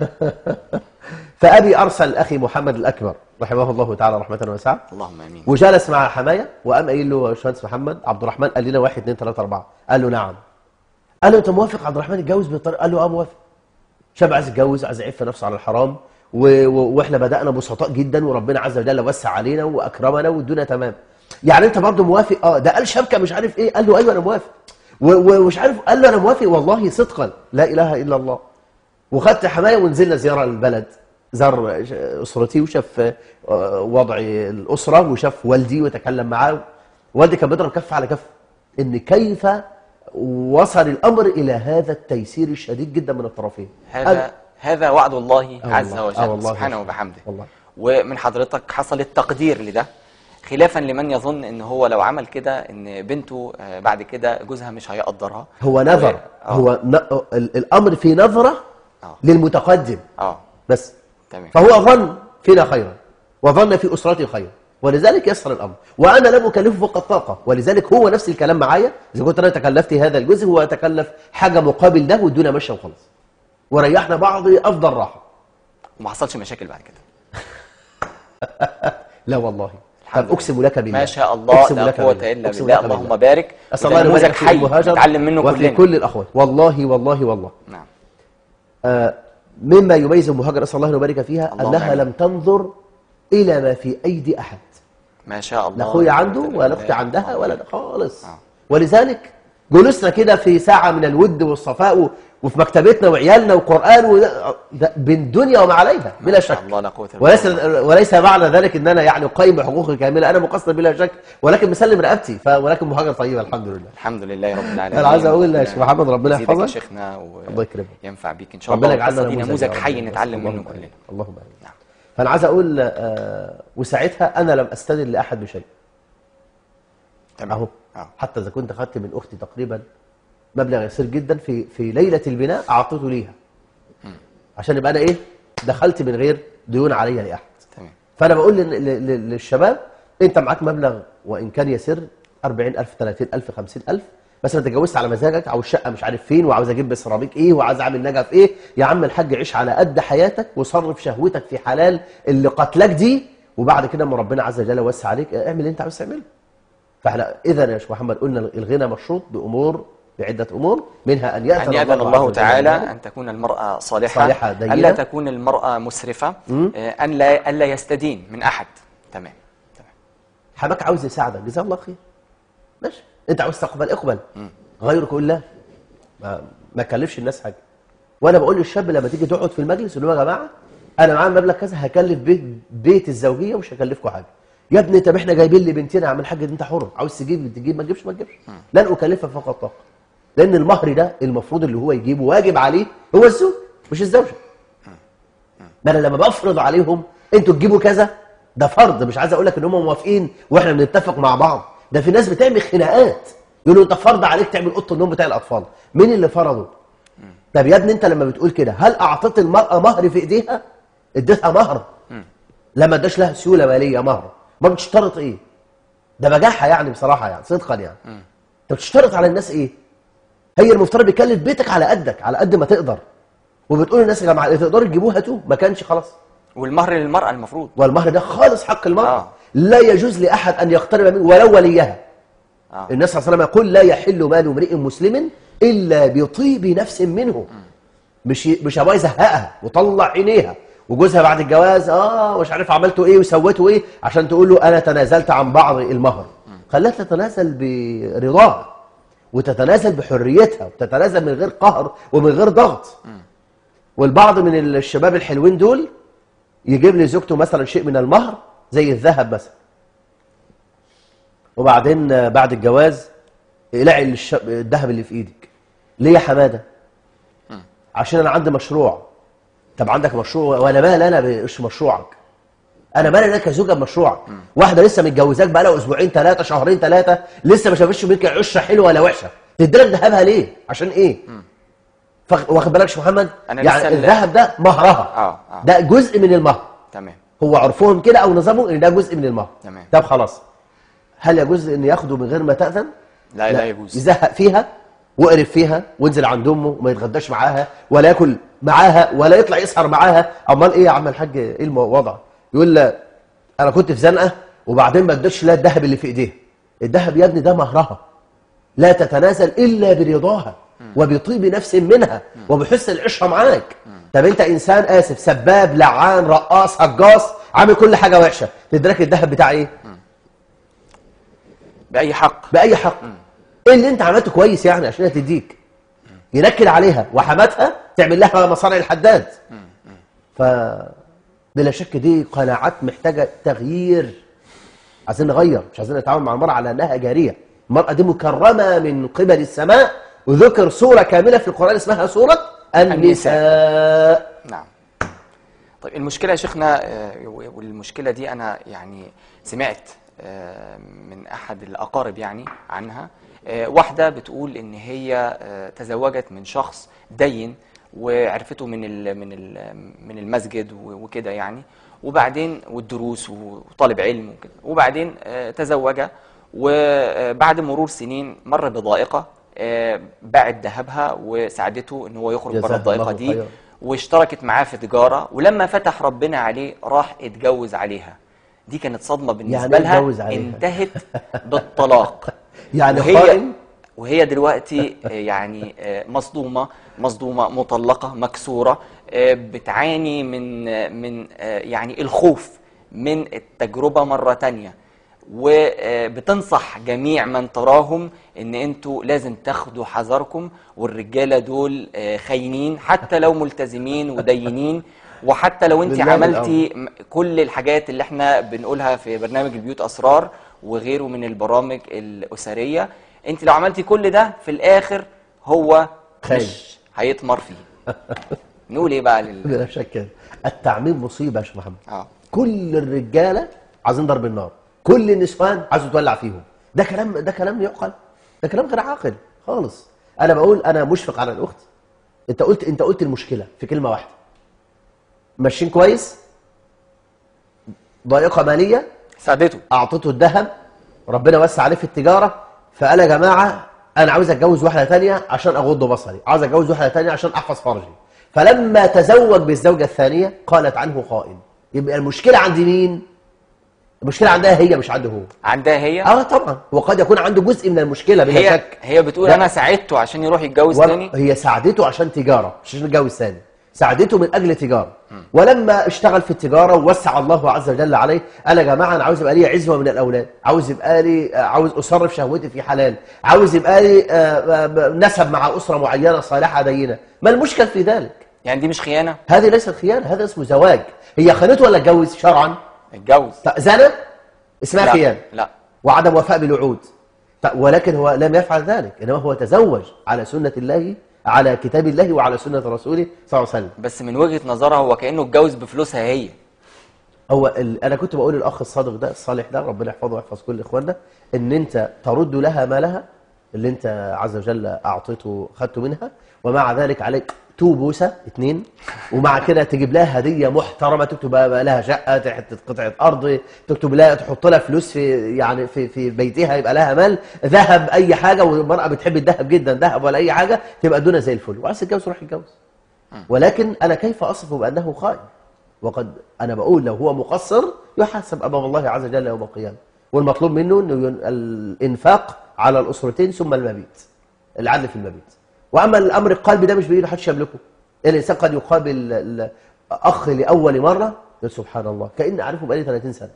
فابي ارسل اخي محمد الاكبر رحمه الله تعالى رحمه واسعه اللهم امين وجلس مع حمايه وقام قايل له يا باشمهندس محمد عبد الرحمن قال لنا واحد اثنين ثلاثه اربعه قال له نعم قال له انت موافق عبد الرحمن يتجوز بالطريقه قال له اه موافق شاب عايز يتجوز عايز يعف نفسه على الحرام و... و... واحنا بدانا بسطاء جدا وربنا عز وجل وسع علينا واكرمنا والدنيا تمام يعني انت برضه موافق اه ده قال شبكه مش عارف ايه قال له ايوه انا موافق و... و... ومش عارف قال له انا موافق والله صدقا لا اله الا الله وخدت حمايه ونزلنا زياره للبلد زار اسرتي وشاف آه، وضع الاسره وشاف والدي وتكلم معاه والدي كان بيضرب كف على كف ان كيف وصل الامر الى هذا التيسير الشديد جدا من الطرفين هذا هذا وعد الله آه عز والله، آه وجل والله سبحانه يا وبحمده والله. ومن حضرتك حصل التقدير لده خلافا لمن يظن ان هو لو عمل كده ان بنته آه، بعد كده جوزها مش هيقدرها هو نظر و- آه. هو ن... ال- الامر في نظره آه. للمتقدم اه بس تمام فهو ظن فينا خيرا وظن في اسرتي خيرا ولذلك يسر الامر وانا لم اكلفه فوق الطاقه ولذلك هو نفس الكلام معايا اذا كنت انا تكلفت هذا الجزء هو يتكلف حاجه مقابل ده والدنيا ماشيه وخلاص وريحنا بعض افضل راحه وما حصلش مشاكل بعد كده لا والله الحمد طب اقسم لك بالله ما شاء الله أقسم لا لك قوة بالله. إلا أقسم بالله لك اللهم بارك اسال وده الله ان نموذج يبارك في حي المهاجر نتعلم منه وفي كلنا كل الاخوات والله والله والله نعم آه، مما يميز المهاجر اسال الله ان يبارك فيها اللهم انها آمين. لم تنظر الى ما في ايدي احد ما شاء الله لا اخويا لا عنده قوة إلا ولا اختي بالله. عندها آه. ولا ده خالص آه. ولذلك جلوسنا كده في ساعة من الود والصفاء و- وفي مكتبتنا وعيالنا وقرآن وده ده بين دنيا وما عليها بلا ما شاء شك الله لا قوة إلا وليس بالله. وليس معنى ذلك ان انا يعني قيم بحقوقي كامله انا مقصر بلا شك ولكن مسلم رقبتي ف- ولكن مهاجر طيبه الحمد لله الحمد لله رب العالمين أنا عايز أقول يا شيخ محمد ربنا يزيدك يا يحفظك. شيخنا الله يكرمك. وينفع بيك ان شاء الله ربنا يجعلنا والقصة دي نموذج نموذج يا رب. حي نتعلم اللهم منه آمين. كلنا اللهم امين نعم. فانا عايز اقول آه، وساعتها انا لم استدل لاحد بشيء تمام اهو اه حتى اذا كنت خدت من اختي تقريبا مبلغ يسير جدا في في ليله البناء اعطيته ليها عشان يبقى انا ايه دخلت من غير ديون عليا لاحد تمام فانا بقول لل- لل- للشباب انت معاك مبلغ وان كان يسير 40000 30000 50000 بس انت اتجوزت على مزاجك او الشقه مش عارف فين وعاوز اجيب سيراميك ايه وعاوز اعمل نجف ايه يا عم الحاج عيش على قد حياتك وصرف شهوتك في حلال اللي قتلك دي وبعد كده اما ربنا عز وجل يوسع عليك اعمل اللي انت عاوز تعمله فاحنا اذا يا شيخ محمد قلنا الغنى مشروط بامور بعده امور منها ان ياذن أن يأذن عز الله وجل تعالى لنا. أن تكون المرأة صالحة, صالحة، دينة. ألا تكون المرأة مسرفة آه، أن لا ألا يستدين من أحد تمام تمام حماك عاوز يساعدك جزاه الله خير ماشي انت عاوز تقبل اقبل غيرك قول لا ما ما كلفش الناس حاجه وانا بقول للشاب لما تيجي تقعد في المجلس اللي هو يا جماعه انا معايا مبلغ كذا هكلف بيت بيت الزوجيه ومش هكلفكم حاجه يا ابني طب احنا جايبين لي بنتين يا عم الحاج انت حر عاوز تجيب تجيب ما تجيبش ما تجيبش لن اكلفك فقط طاقه لان المهر ده المفروض اللي هو يجيبه واجب عليه هو الزوج مش الزوجه ما انا لما بفرض عليهم انتوا تجيبوا كذا ده فرض مش عايز اقول لك ان هم موافقين واحنا بنتفق مع بعض ده في ناس بتعمل خناقات يقولوا انت فرض عليك تعمل اوضه النوم بتاع الاطفال مين اللي فرضه طب يا ابني انت لما بتقول كده هل اعطيت المراه مهر في ايديها اديتها مهر لما اداش لها سيوله ماليه مهر ما بتشترط ايه ده بجاحه يعني بصراحه يعني صدقا يعني انت بتشترط على الناس ايه هي المفترض بيكلف بيتك على قدك على قد ما تقدر وبتقول للناس يا جماعه اللي تقدروا تجيبوه هاتوه ما كانش خلاص والمهر للمرأة المفروض والمهر ده خالص حق المرأة آه. لا يجوز لأحد أن يقترب منه ولو وليها آه. النبي صلى الله عليه وسلم يقول لا يحل مال امرئ مسلم إلا بطيب نفس منه مش مش ابوها يزهقها وطلع عينيها وجوزها بعد الجواز اه مش عارف عملتوا ايه وسويتوا ايه عشان تقول له انا تنازلت عن بعض المهر خلاها تتنازل برضاها وتتنازل بحريتها وتتنازل من غير قهر ومن غير ضغط والبعض من الشباب الحلوين دول يجيب لي زوجته مثلا شيء من المهر زي الذهب مثلا وبعدين آه، بعد الجواز يلاقي الش- الذهب اللي في ايدك ليه يا حماده عشان انا عندي مشروع طب عندك مشروع وانا مال انا مش مشروعك انا مال انا كزوجه بمشروعك واحده لسه متجوزاك بقى لها اسبوعين ثلاثه شهرين ثلاثه لسه ما شافتش منك عشه حلوه ولا وحشه تديلك ذهبها ليه عشان ايه فخ- واخد بالك يا شيخ محمد أنا يعني لسه ال- الذهب ده مهرها آه، آه. ده جزء من المهر تمام هو عرفهم كده او نظامهم ان ده جزء من المهر تمام. طب خلاص هل يجوز ان ياخده من غير ما تاذن لا لا يجوز يزهق فيها وقرف فيها وينزل عند امه وما يتغداش معاها ولا ياكل معاها ولا يطلع يسهر معاها امال ايه يا عم الحاج ايه الوضع يقول لا انا كنت في زنقه وبعدين ما ادتش لا الذهب اللي في ايديها الذهب يا ابني ده مهرها لا تتنازل الا برضاها وبطيب نفس منها وبحسن العشره معاك طب انت انسان اسف سباب لعان رقاص هجاص عامل كل حاجه وحشه تدرك الذهب بتاع ايه بأي حق باي حق ايه اللي انت عملته كويس يعني عشان هي تديك ينكد عليها وحماتها تعمل لها مصانع الحداد ف بلا شك دي قناعات محتاجه تغيير عايزين نغير مش عايزين نتعامل مع المراه على انها جاريه المراه دي مكرمه من قبل السماء وذكر سوره كامله في القران اسمها سوره النساء نعم طيب المشكلة يا شيخنا آه، والمشكلة دي أنا يعني سمعت آه، من أحد الأقارب يعني عنها آه، واحدة بتقول إن هي آه، تزوجت من شخص دين وعرفته من ال من ال من المسجد و- وكده يعني وبعدين والدروس وطالب علم وكده وبعدين آه، تزوج وبعد مرور سنين مر بضائقة آه، باعت ذهبها وساعدته ان هو يخرج بره جزاها الضائقة الله دي خيرا. واشتركت معاه في تجارة ولما فتح ربنا عليه راح اتجوز عليها دي كانت صدمة بالنسبة يعني إيه لها اتجوز عليها؟ انتهت بالطلاق يعني وهي خائن وهي دلوقتي آه، يعني آه، مصدومة مصدومة مطلقة مكسورة آه، بتعاني من آه، من آه، يعني الخوف من التجربة مرة تانية وبتنصح جميع من تراهم ان انتوا لازم تاخدوا حذركم والرجالة دول آه، خاينين حتى لو ملتزمين ودينين وحتى لو انت بالله عملتي م- كل الحاجات اللي احنا بنقولها في برنامج البيوت اسرار وغيره من البرامج الاسريه انت لو عملتي كل ده في الاخر هو خاين. مش هيتمر فيه نقول ايه بقى لل... بلا شك التعميم مصيبه يا شيخ محمد اه كل الرجاله عايزين ضرب النار كل النسوان عايزه تولع فيهم ده كلام ده كلام يعقل ده كلام غير عاقل خالص انا بقول انا مشفق على الاخت انت قلت انت قلت المشكله في كلمه واحده ماشيين كويس ضائقه ماليه ساعدته اعطيته الذهب ربنا وسع عليه في التجاره فقال يا جماعه انا عاوز اتجوز واحده ثانيه عشان اغض بصري عاوز اتجوز واحده ثانيه عشان احفظ فرجي فلما تزوج بالزوجه الثانيه قالت عنه خائن يبقى المشكله عند مين المشكله عندها هي مش عنده هو عندها هي اه طبعا وقد يكون عنده جزء من المشكله بلا هي شك هي بتقول لا. انا ساعدته عشان يروح يتجوز ولا- تاني هي ساعدته عشان تجاره مش عشان يتجوز ثاني ساعدته من اجل تجاره ولما اشتغل في التجاره ووسع الله عز وجل عليه قال يا جماعه انا عاوز يبقى لي عزوه من الاولاد عاوز يبقى لي آه، عاوز اصرف شهوتي في حلال عاوز يبقى لي آه، آه، نسب مع اسره معينه صالحه دينه ما المشكل في ذلك يعني دي مش خيانه هذه ليست خيانه هذا اسمه زواج هي خانته ولا اتجوز شرعا اتجوز طيب، زنا اسمها لا خيانه لا وعدم وفاء بالوعود ط- ولكن هو لم يفعل ذلك انما هو تزوج على سنه الله على كتاب الله وعلى سنه رسوله صلى الله عليه وسلم بس من وجهه نظرها هو كانه اتجوز بفلوسها هي هو ال... انا كنت بقول للاخ الصادق ده الصالح ده ربنا يحفظه ويحفظ كل اخواننا ان انت ترد لها مالها اللي انت عز وجل اعطيته خدته منها ومع ذلك عليك تو بوسه اتنين ومع كده تجيب لها هديه محترمه تكتب بقى لها شقه حته قطعه ارض تكتب لها تحط لها فلوس في يعني في في بيتها يبقى لها مال ذهب اي حاجه والمراه بتحب الذهب جدا ذهب ولا اي حاجه تبقى الدنيا زي الفل وعايز تتجوز روح اتجوز ولكن انا كيف اصفه بانه خائن وقد انا بقول لو هو مقصر يحاسب امام الله عز وجل يوم القيامه والمطلوب منه انه ين- الانفاق على الاسرتين ثم المبيت العدل في المبيت واما الامر القلبي ده مش بايده حدش يملكه الانسان قد يقابل ال- اخ لاول مره يقول سبحان الله كاني اعرفه بقالي 30 سنه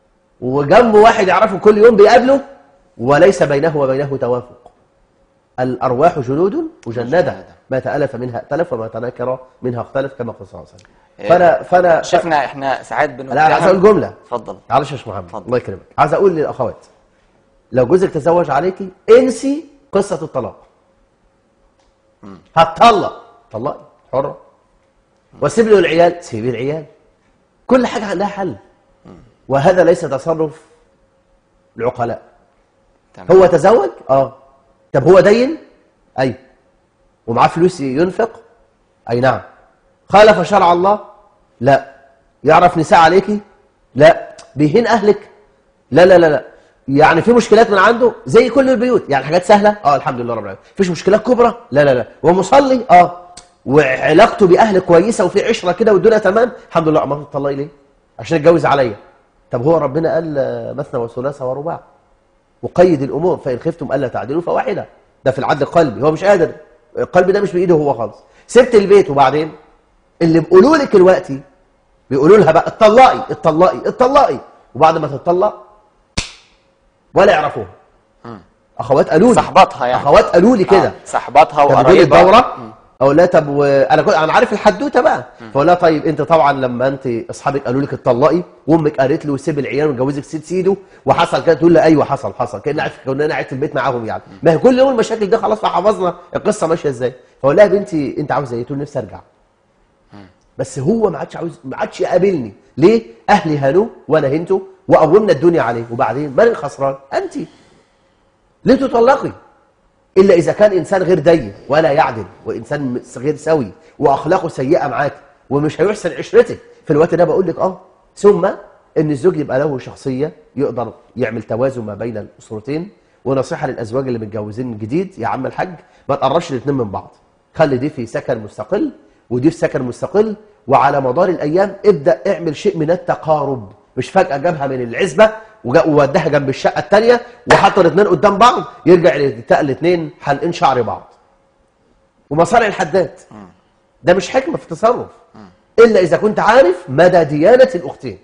وجنبه واحد يعرفه كل يوم بيقابله وليس بينه وبينه توافق الارواح جنود مجنده ما تالف منها ائتلف وما تناكر منها اختلف كما قال صلى الله عليه وسلم فانا فانا شفنا احنا ساعات بنقول لا عايز اقول جمله اتفضل معلش يا شيخ محمد اتفضل. الله يكرمك عايز اقول للاخوات لو جوزك تزوج عليكي انسي قصه الطلاق هتطلق طلقي حره وسيب له العيال سيبي العيال كل حاجه عندها حل وهذا ليس تصرف العقلاء تمام. هو تزوج اه طب هو دين اي ومعاه فلوس ينفق اي نعم خالف شرع الله لا يعرف نساء عليكي لا بيهين اهلك لا لا لا لا يعني في مشكلات من عنده زي كل البيوت يعني حاجات سهله اه الحمد لله رب العالمين فيش مشكلات كبرى لا لا لا ومصلي اه وعلاقته باهله كويسه وفي عشره كده والدنيا تمام الحمد لله امال تطلقي ليه عشان اتجوز عليا طب هو ربنا قال آه، مثنى وثلاث ورباع وقيد الامور فان خفتم الا تعدلوا فواحده ده في العدل القلبي هو مش قادر القلب ده مش بايده هو خالص سبت البيت وبعدين اللي بيقولوا لك دلوقتي بيقولوا لها بقى اتطلقي اتطلقي اتطلقي وبعد ما تتطلق ولا يعرفوها اخوات قالوا لي صاحباتها يعني. اخوات قالوا لي كده آه، صاحباتها طب دول وقرايبها الدوره اقول لها طب و... انا كنت انا عارف الحدوته بقى فاقول لها طيب انت طبعا لما انت اصحابك قالوا لك اتطلقي وامك قالت له سيب العيال وجوزك سيد سيده وحصل كده تقول لها ايوه حصل حصل كان عارف كنا انا قاعد في البيت معاهم يعني ما هي كل يوم المشاكل دي خلاص فحفظنا القصه ماشيه ازاي فاقول لها يا بنتي انت عاوزه ايه تقول نفسي ارجع بس هو ما عادش عاوز ما عادش يقابلني ليه اهلي هانوه وانا هنته وقومنا الدنيا عليه وبعدين من الخسران انت ليه تطلقي الا اذا كان انسان غير دين ولا يعدل وانسان غير سوي واخلاقه سيئه معاك ومش هيحسن عشرتك في الوقت ده بقول لك اه ثم ان الزوج يبقى له شخصيه يقدر يعمل توازن ما بين الاسرتين ونصيحه للازواج اللي متجوزين جديد يا عم الحاج ما تقربش الاثنين من بعض خلي دي في سكن مستقل ودي في سكن مستقل وعلى مدار الايام ابدا اعمل شيء من التقارب مش فجاه جابها من العزبه وجا- ووداها جنب الشقه الثانيه وحط الاثنين قدام بعض يرجع يلتقى الاثنين حلقين شعر بعض ومصارع الحداد ده مش حكمه في التصرف الا اذا كنت عارف مدى ديانه الاختين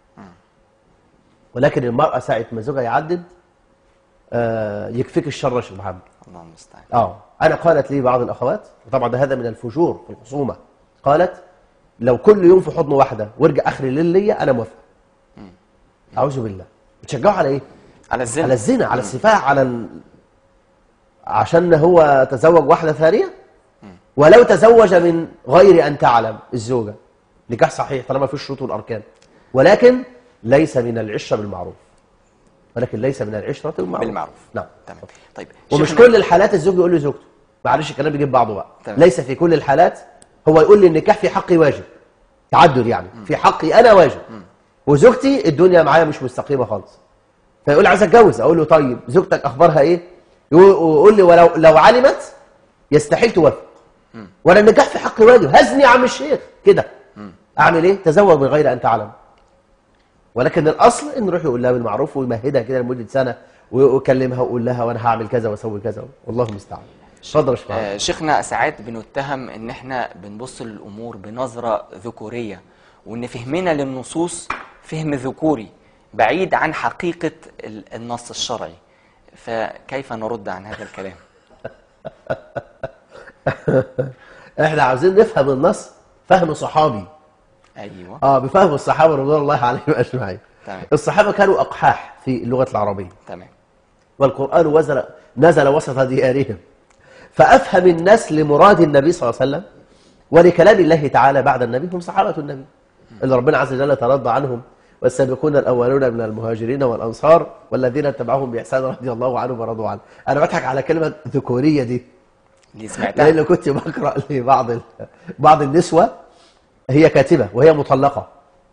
ولكن المراه ساعه ما زوجها يعدد آه يكفيك الشر يا شيخ محمد الله المستعان اه انا قالت لي بعض الاخوات وطبعا ده هذا من الفجور في الخصومه قالت لو كل يوم في حضن واحده وارجع اخر الليل ليا انا موافق اعوذ بالله بتشجعوا على ايه على الزنا على الزنا على السفاح على ال... عشان هو تزوج واحده ثانيه ولو تزوج من غير ان تعلم الزوجه نكاح صحيح طالما في الشروط والاركان ولكن ليس من العشره بالمعروف ولكن ليس من العشره بالمعروف بالمعروف نعم تمام طيب ومش شيخنا- كل الحالات الزوج يقول لزوجته معلش الكلام بيجيب بعضه بقى تمام. ليس في كل الحالات هو يقول لي النكاح في حقي واجب تعدد يعني في حقي انا واجب وزوجتي الدنيا معايا مش مستقيمه خالص فيقول لي عايز اتجوز اقول له طيب زوجتك اخبارها ايه يقول- ويقول لي ولو لو علمت يستحيل توافق ولا النكاح في حقي واجب هزني يا عم الشيخ كده اعمل ايه تزوج من غير ان تعلم ولكن الاصل ان نروح يقول لها بالمعروف ويمهدها كده لمده سنه ويكلمها ويقول لها وانا هعمل كذا واسوي كذا والله المستعان اتفضل يا شيخ محمد. آه، شيخنا ساعات بنتهم ان احنا بنبص للامور بنظره ذكوريه وان فهمنا للنصوص فهم ذكوري بعيد عن حقيقه ال- النص الشرعي فكيف نرد عن هذا الكلام احنا عاوزين نفهم النص فهم صحابي ايوه اه بفهم الصحابه رضوان الله عليهم اجمعين تمام. الصحابه كانوا اقحاح في اللغه العربيه تمام والقران وزل نزل وسط ديارهم فافهم الناس لمراد النبي صلى الله عليه وسلم ولكلام الله تعالى بعد النبي هم صحابه النبي اللي ربنا عز وجل ترضى عنهم والسابقون الاولون من المهاجرين والانصار والذين اتبعوهم باحسان رضي الله عنهم ورضوا عنه انا بضحك على كلمه ذكوريه دي دي سمعتها لأن كنت بقرأ لبعض ال- بعض النسوة هي كاتبة وهي مطلقة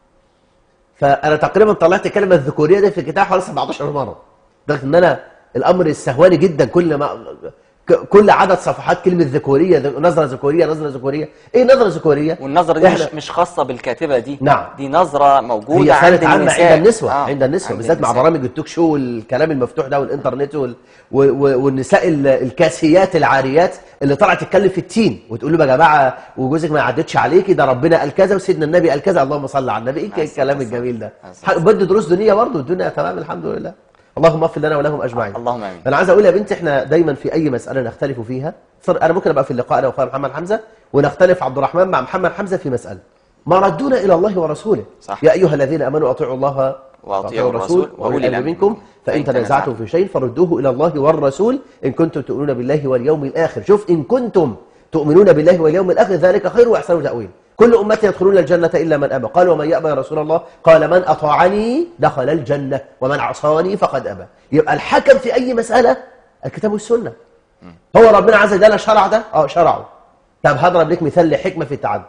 فأنا تقريبا طلعت كلمة الذكورية دي في الكتاب حوالي 17 مرة لدرجة إن أنا الأمر استهواني جدا كل ما ك- كل عدد صفحات كلمة ذكورية ذ- نظرة ذكورية نظرة ذكورية إيه نظرة ذكورية؟ والنظره دي مش إحنا- مش خاصه بالكاتبه دي نعم. دي نظره موجوده هي عند صارت عامة النساء عند النسوة آه، عند النسوة عند بالذات مع النساء. برامج التوك شو والكلام المفتوح ده والإنترنت وال... و... و... والنساء ال- الكاسيات العاريات اللي طلعت تتكلم في التين وتقول له يا جماعة وجوزك ما عدتش عليكي ده ربنا قال كذا وسيدنا النبي قال كذا اللهم صل على النبي ايه عليه الكلام الصلاة الجميل ده والسلام. بدي دروس دنيا برضه الدنيا تمام الحمد لله اللهم اغفر لنا ولهم اجمعين اللهم امين انا عايز اقول يا بنتي احنا دايما في اي مساله نختلف فيها صار انا ممكن ابقى في اللقاء انا واخويا محمد حمزه ونختلف عبد الرحمن مع محمد حمزه في مساله ما ردونا الى الله ورسوله صح. يا ايها الذين امنوا اطيعوا الله وأطيعوا الرسول واولي الامر منكم فان تنازعتم في شيء فردوه الى الله والرسول ان كنتم تؤمنون بالله واليوم الاخر شوف ان كنتم تؤمنون بالله واليوم الاخر ذلك خير واحسن تاويل كل امتي يدخلون الجنه الا من ابى قال ومن يابى يا رسول الله قال من اطاعني دخل الجنه ومن عصاني فقد ابى يبقى الحكم في اي مساله الكتاب والسنه هو ربنا عز وجل شرع ده اه شرعه طب هضرب لك مثال لحكمه في التعدد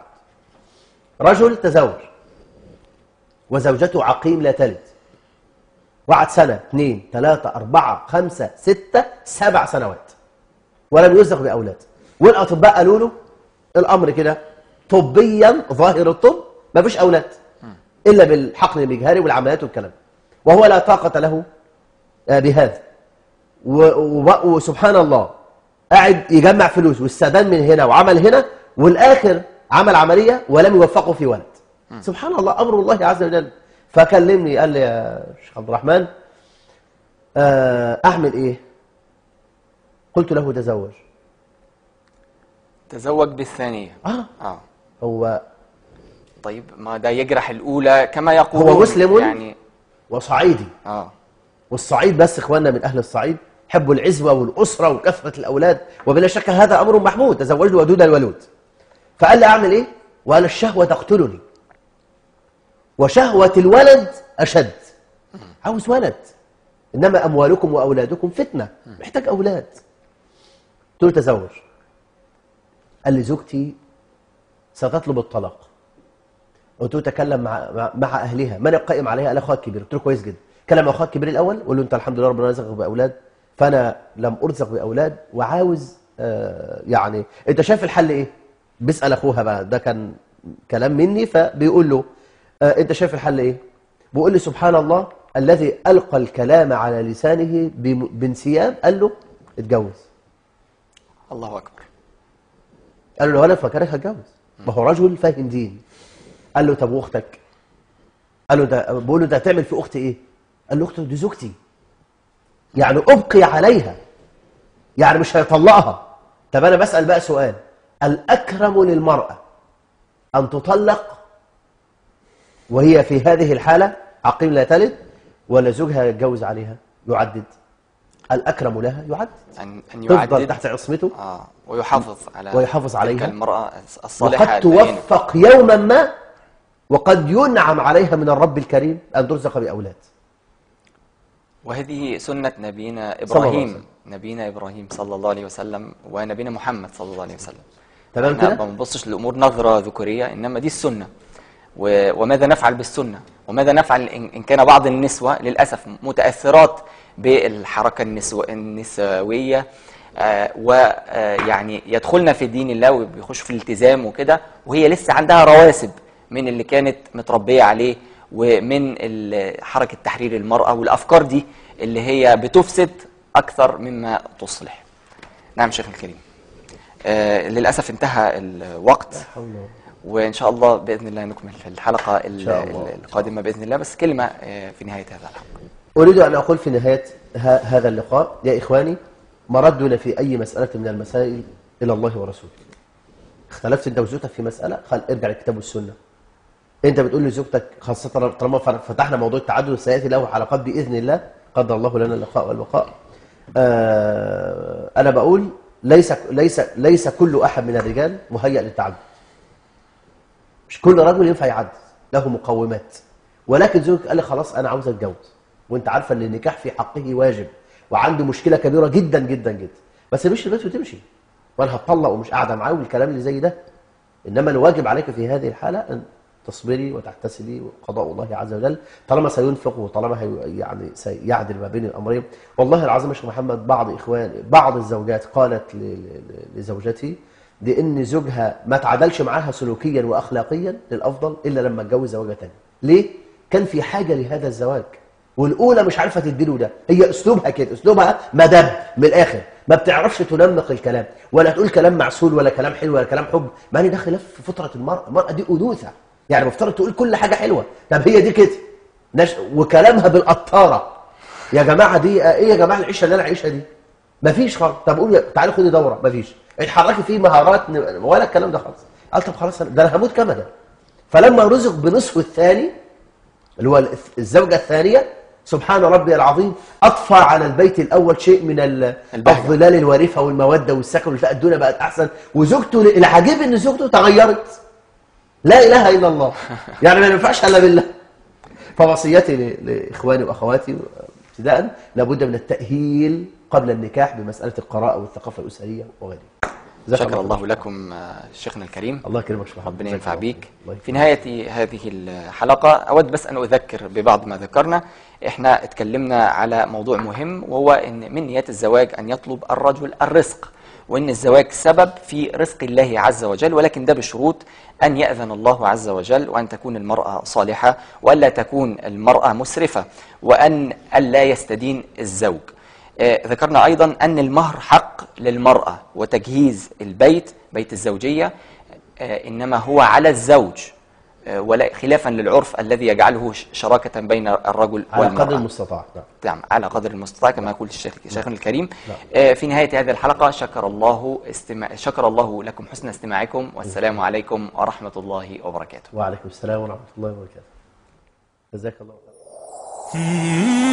رجل تزوج وزوجته عقيم لا تلد وقعد سنة اثنين ثلاثة أربعة خمسة ستة سبع سنوات ولم يرزق بأولاد والأطباء قالوا له الأمر كده طبيا ظاهر الطب ما فيش أولاد إلا بالحقن المجهري والعمليات والكلام وهو لا طاقة له آه، بهذا و- و- وسبحان الله قاعد يجمع فلوس والسدان من هنا وعمل هنا والآخر عمل عملية ولم يوفقه في ولد سبحان الله أمر الله عز وجل فكلمني قال لي يا شيخ عبد الرحمن آه، أعمل إيه قلت له تزوج تزوج بالثانيه آه اه هو طيب ما ده يجرح الاولى كما يقول هو مسلم؟ يعني وصعيدي اه والصعيد بس إخواننا من أهل الصعيد حبوا العزوة والأسرة وكثرة الأولاد وبلا شك هذا أمر محمود تزوجت ودود الولود فقال لي أعمل إيه؟ وقال الشهوة تقتلني وشهوة الولد أشد عاوز ولد إنما أموالكم وأولادكم فتنة محتاج أولاد قلت له تزوج قال لي زوجتي ستطلب الطلاق قلت له تكلم مع مع, مع اهلها من القائم عليها قال اخوها الكبير قلت له كويس جدا كلم مع اخوها الكبير الاول وقول له انت الحمد لله ربنا رزقك باولاد فانا لم ارزق باولاد وعاوز آه يعني انت شايف الحل ايه بيسال اخوها بقى ده كان كلام مني فبيقول له آه انت شايف الحل ايه بيقول لي سبحان الله الذي القى الكلام على لسانه بم- بانسياب قال له اتجوز الله اكبر قال له انا فاكرك هتجوز ما هو رجل فاهم دين قال له طب واختك قال له ده بقول له ده هتعمل في اختي ايه قال له اختي دي زوجتي يعني ابقي عليها يعني مش هيطلقها طب انا بسال بقى سؤال الاكرم للمراه ان تطلق وهي في هذه الحاله عقيم لا تلد ولا زوجها يتجوز عليها يعدد الاكرم لها يعدد ان ان تفضل يعدد تحت عصمته اه ويحافظ على ويحافظ تلك عليها. المراه الصالحه وقد الدينة. توفق يوما ما وقد ينعم عليها من الرب الكريم أن ترزق بأولاد وهذه سنة نبينا صلى الله عليه إبراهيم وسلم. نبينا إبراهيم صلى الله عليه وسلم ونبينا محمد صلى الله عليه وسلم تمام احنا كده؟ ما بنبصش للأمور نظرة ذكورية إنما دي السنة و- وماذا نفعل بالسنة وماذا نفعل إن إن كان بعض النسوة للأسف متأثرات بالحركة النسو النسوية ويعني يدخلن في دين الله وبيخشوا في الالتزام وكده وهي لسه عندها رواسب من اللي كانت متربية عليه ومن ال- حركة تحرير المرأة والأفكار دي اللي هي بتفسد أكثر مما تصلح نعم شيخ الكريم آه للأسف انتهى الوقت حول ولا وإن شاء الله بإذن الله نكمل في الحلقة ال- شاء الله. ال- القادمة بإذن الله بس كلمة آه، في نهاية هذا الحلقة أريد أن أقول في نهاية ه- هذا اللقاء يا إخواني مردنا في أي مسألة من المسائل إلى الله ورسوله اختلفت أنت وزوجتك في مسألة خل ارجع للكتاب والسنة أنت بتقول لزوجتك خاصة طالما فتحنا موضوع التعدد سيأتي له حلقات بإذن الله قدر الله لنا اللقاء والبقاء آه أنا بقول ليس ليس ليس كل أحد من الرجال مهيأ للتعدد مش كل رجل ينفع يعدد له مقومات ولكن زوجك قال لي خلاص انا عاوز اتجوز وانت عارفه ان النكاح في حقه واجب وعنده مشكله كبيره جدا جدا جدا بس مش البيت وتمشي وانا هتطلق ومش قاعده معاه والكلام اللي زي ده انما الواجب عليك في هذه الحاله ان تصبري وتحتسبي وقضاء الله عز وجل طالما سينفق وطالما هي يعني سيعدل ما بين الامرين والله العظيم يا شيخ محمد بعض اخوان بعض الزوجات قالت ل- ل- لزوجتي لان زوجها ما تعادلش معاها سلوكيا واخلاقيا للافضل الا لما اتجوز زوجه ثانيه ليه كان في حاجه لهذا الزواج والاولى مش عارفه تديله ده هي اسلوبها كده اسلوبها مدب من الاخر ما بتعرفش تنمق الكلام ولا تقول كلام معسول ولا كلام حلو ولا كلام حب ما ده خلاف في فطره المراه المراه دي انوثه يعني مفترض تقول كل حاجه حلوه طب هي دي كده نش... وكلامها بالقطاره يا جماعه دي ايه يا جماعه العيشه اللي انا عايشها دي مفيش خالص طب قول تعالي خدي دوره مفيش اتحركي فيه مهارات ن- ولا الكلام ده خالص قال طب خلاص ده انا هموت كمدا فلما رزق بنصف الثاني اللي هو الزوجة الثانية سبحان ربي العظيم أطفى على البيت الأول شيء من ال- البهجة. الظلال الوارفة والمودة والسكن وتلاقي الدنيا بقت أحسن وزوجته العجيب إن زوجته تغيرت لا إله إلا الله يعني ما ينفعش إلا بالله فوصيتي ل- لإخواني وأخواتي ابتداء لابد من التأهيل قبل النكاح بمسألة القراءة والثقافة الأسرية وغيرها جزاك شكر الله خير. لكم آه، شيخنا الكريم الله يكرمك شيخ محمد. ربنا جزاك ينفع الله بيك خير. الله في يكرمك. نهاية هذه الحلقة أود بس أن أذكر ببعض ما ذكرنا إحنا اتكلمنا على موضوع مهم وهو أن من نيات الزواج أن يطلب الرجل الرزق وأن الزواج سبب في رزق الله عز وجل ولكن ده بشروط أن يأذن الله عز وجل وأن تكون المرأة صالحة وألا تكون المرأة مسرفة وأن ألا يستدين الزوج آه، ذكرنا أيضا أن المهر حق للمرأة وتجهيز البيت بيت الزوجية آه، إنما هو على الزوج آه، ولا خلافا للعرف الذي يجعله ش- شراكة بين الرجل على والمرأة قدر المستطاع نعم. نعم على قدر المستطاع كما يقول الشيخ شيخنا الكريم نعم. آه، في نهاية هذه الحلقة شكر الله استماع شكر الله لكم حسن استماعكم والسلام عليكم ورحمة الله وبركاته وعليكم السلام ورحمة الله وبركاته جزاك الله خير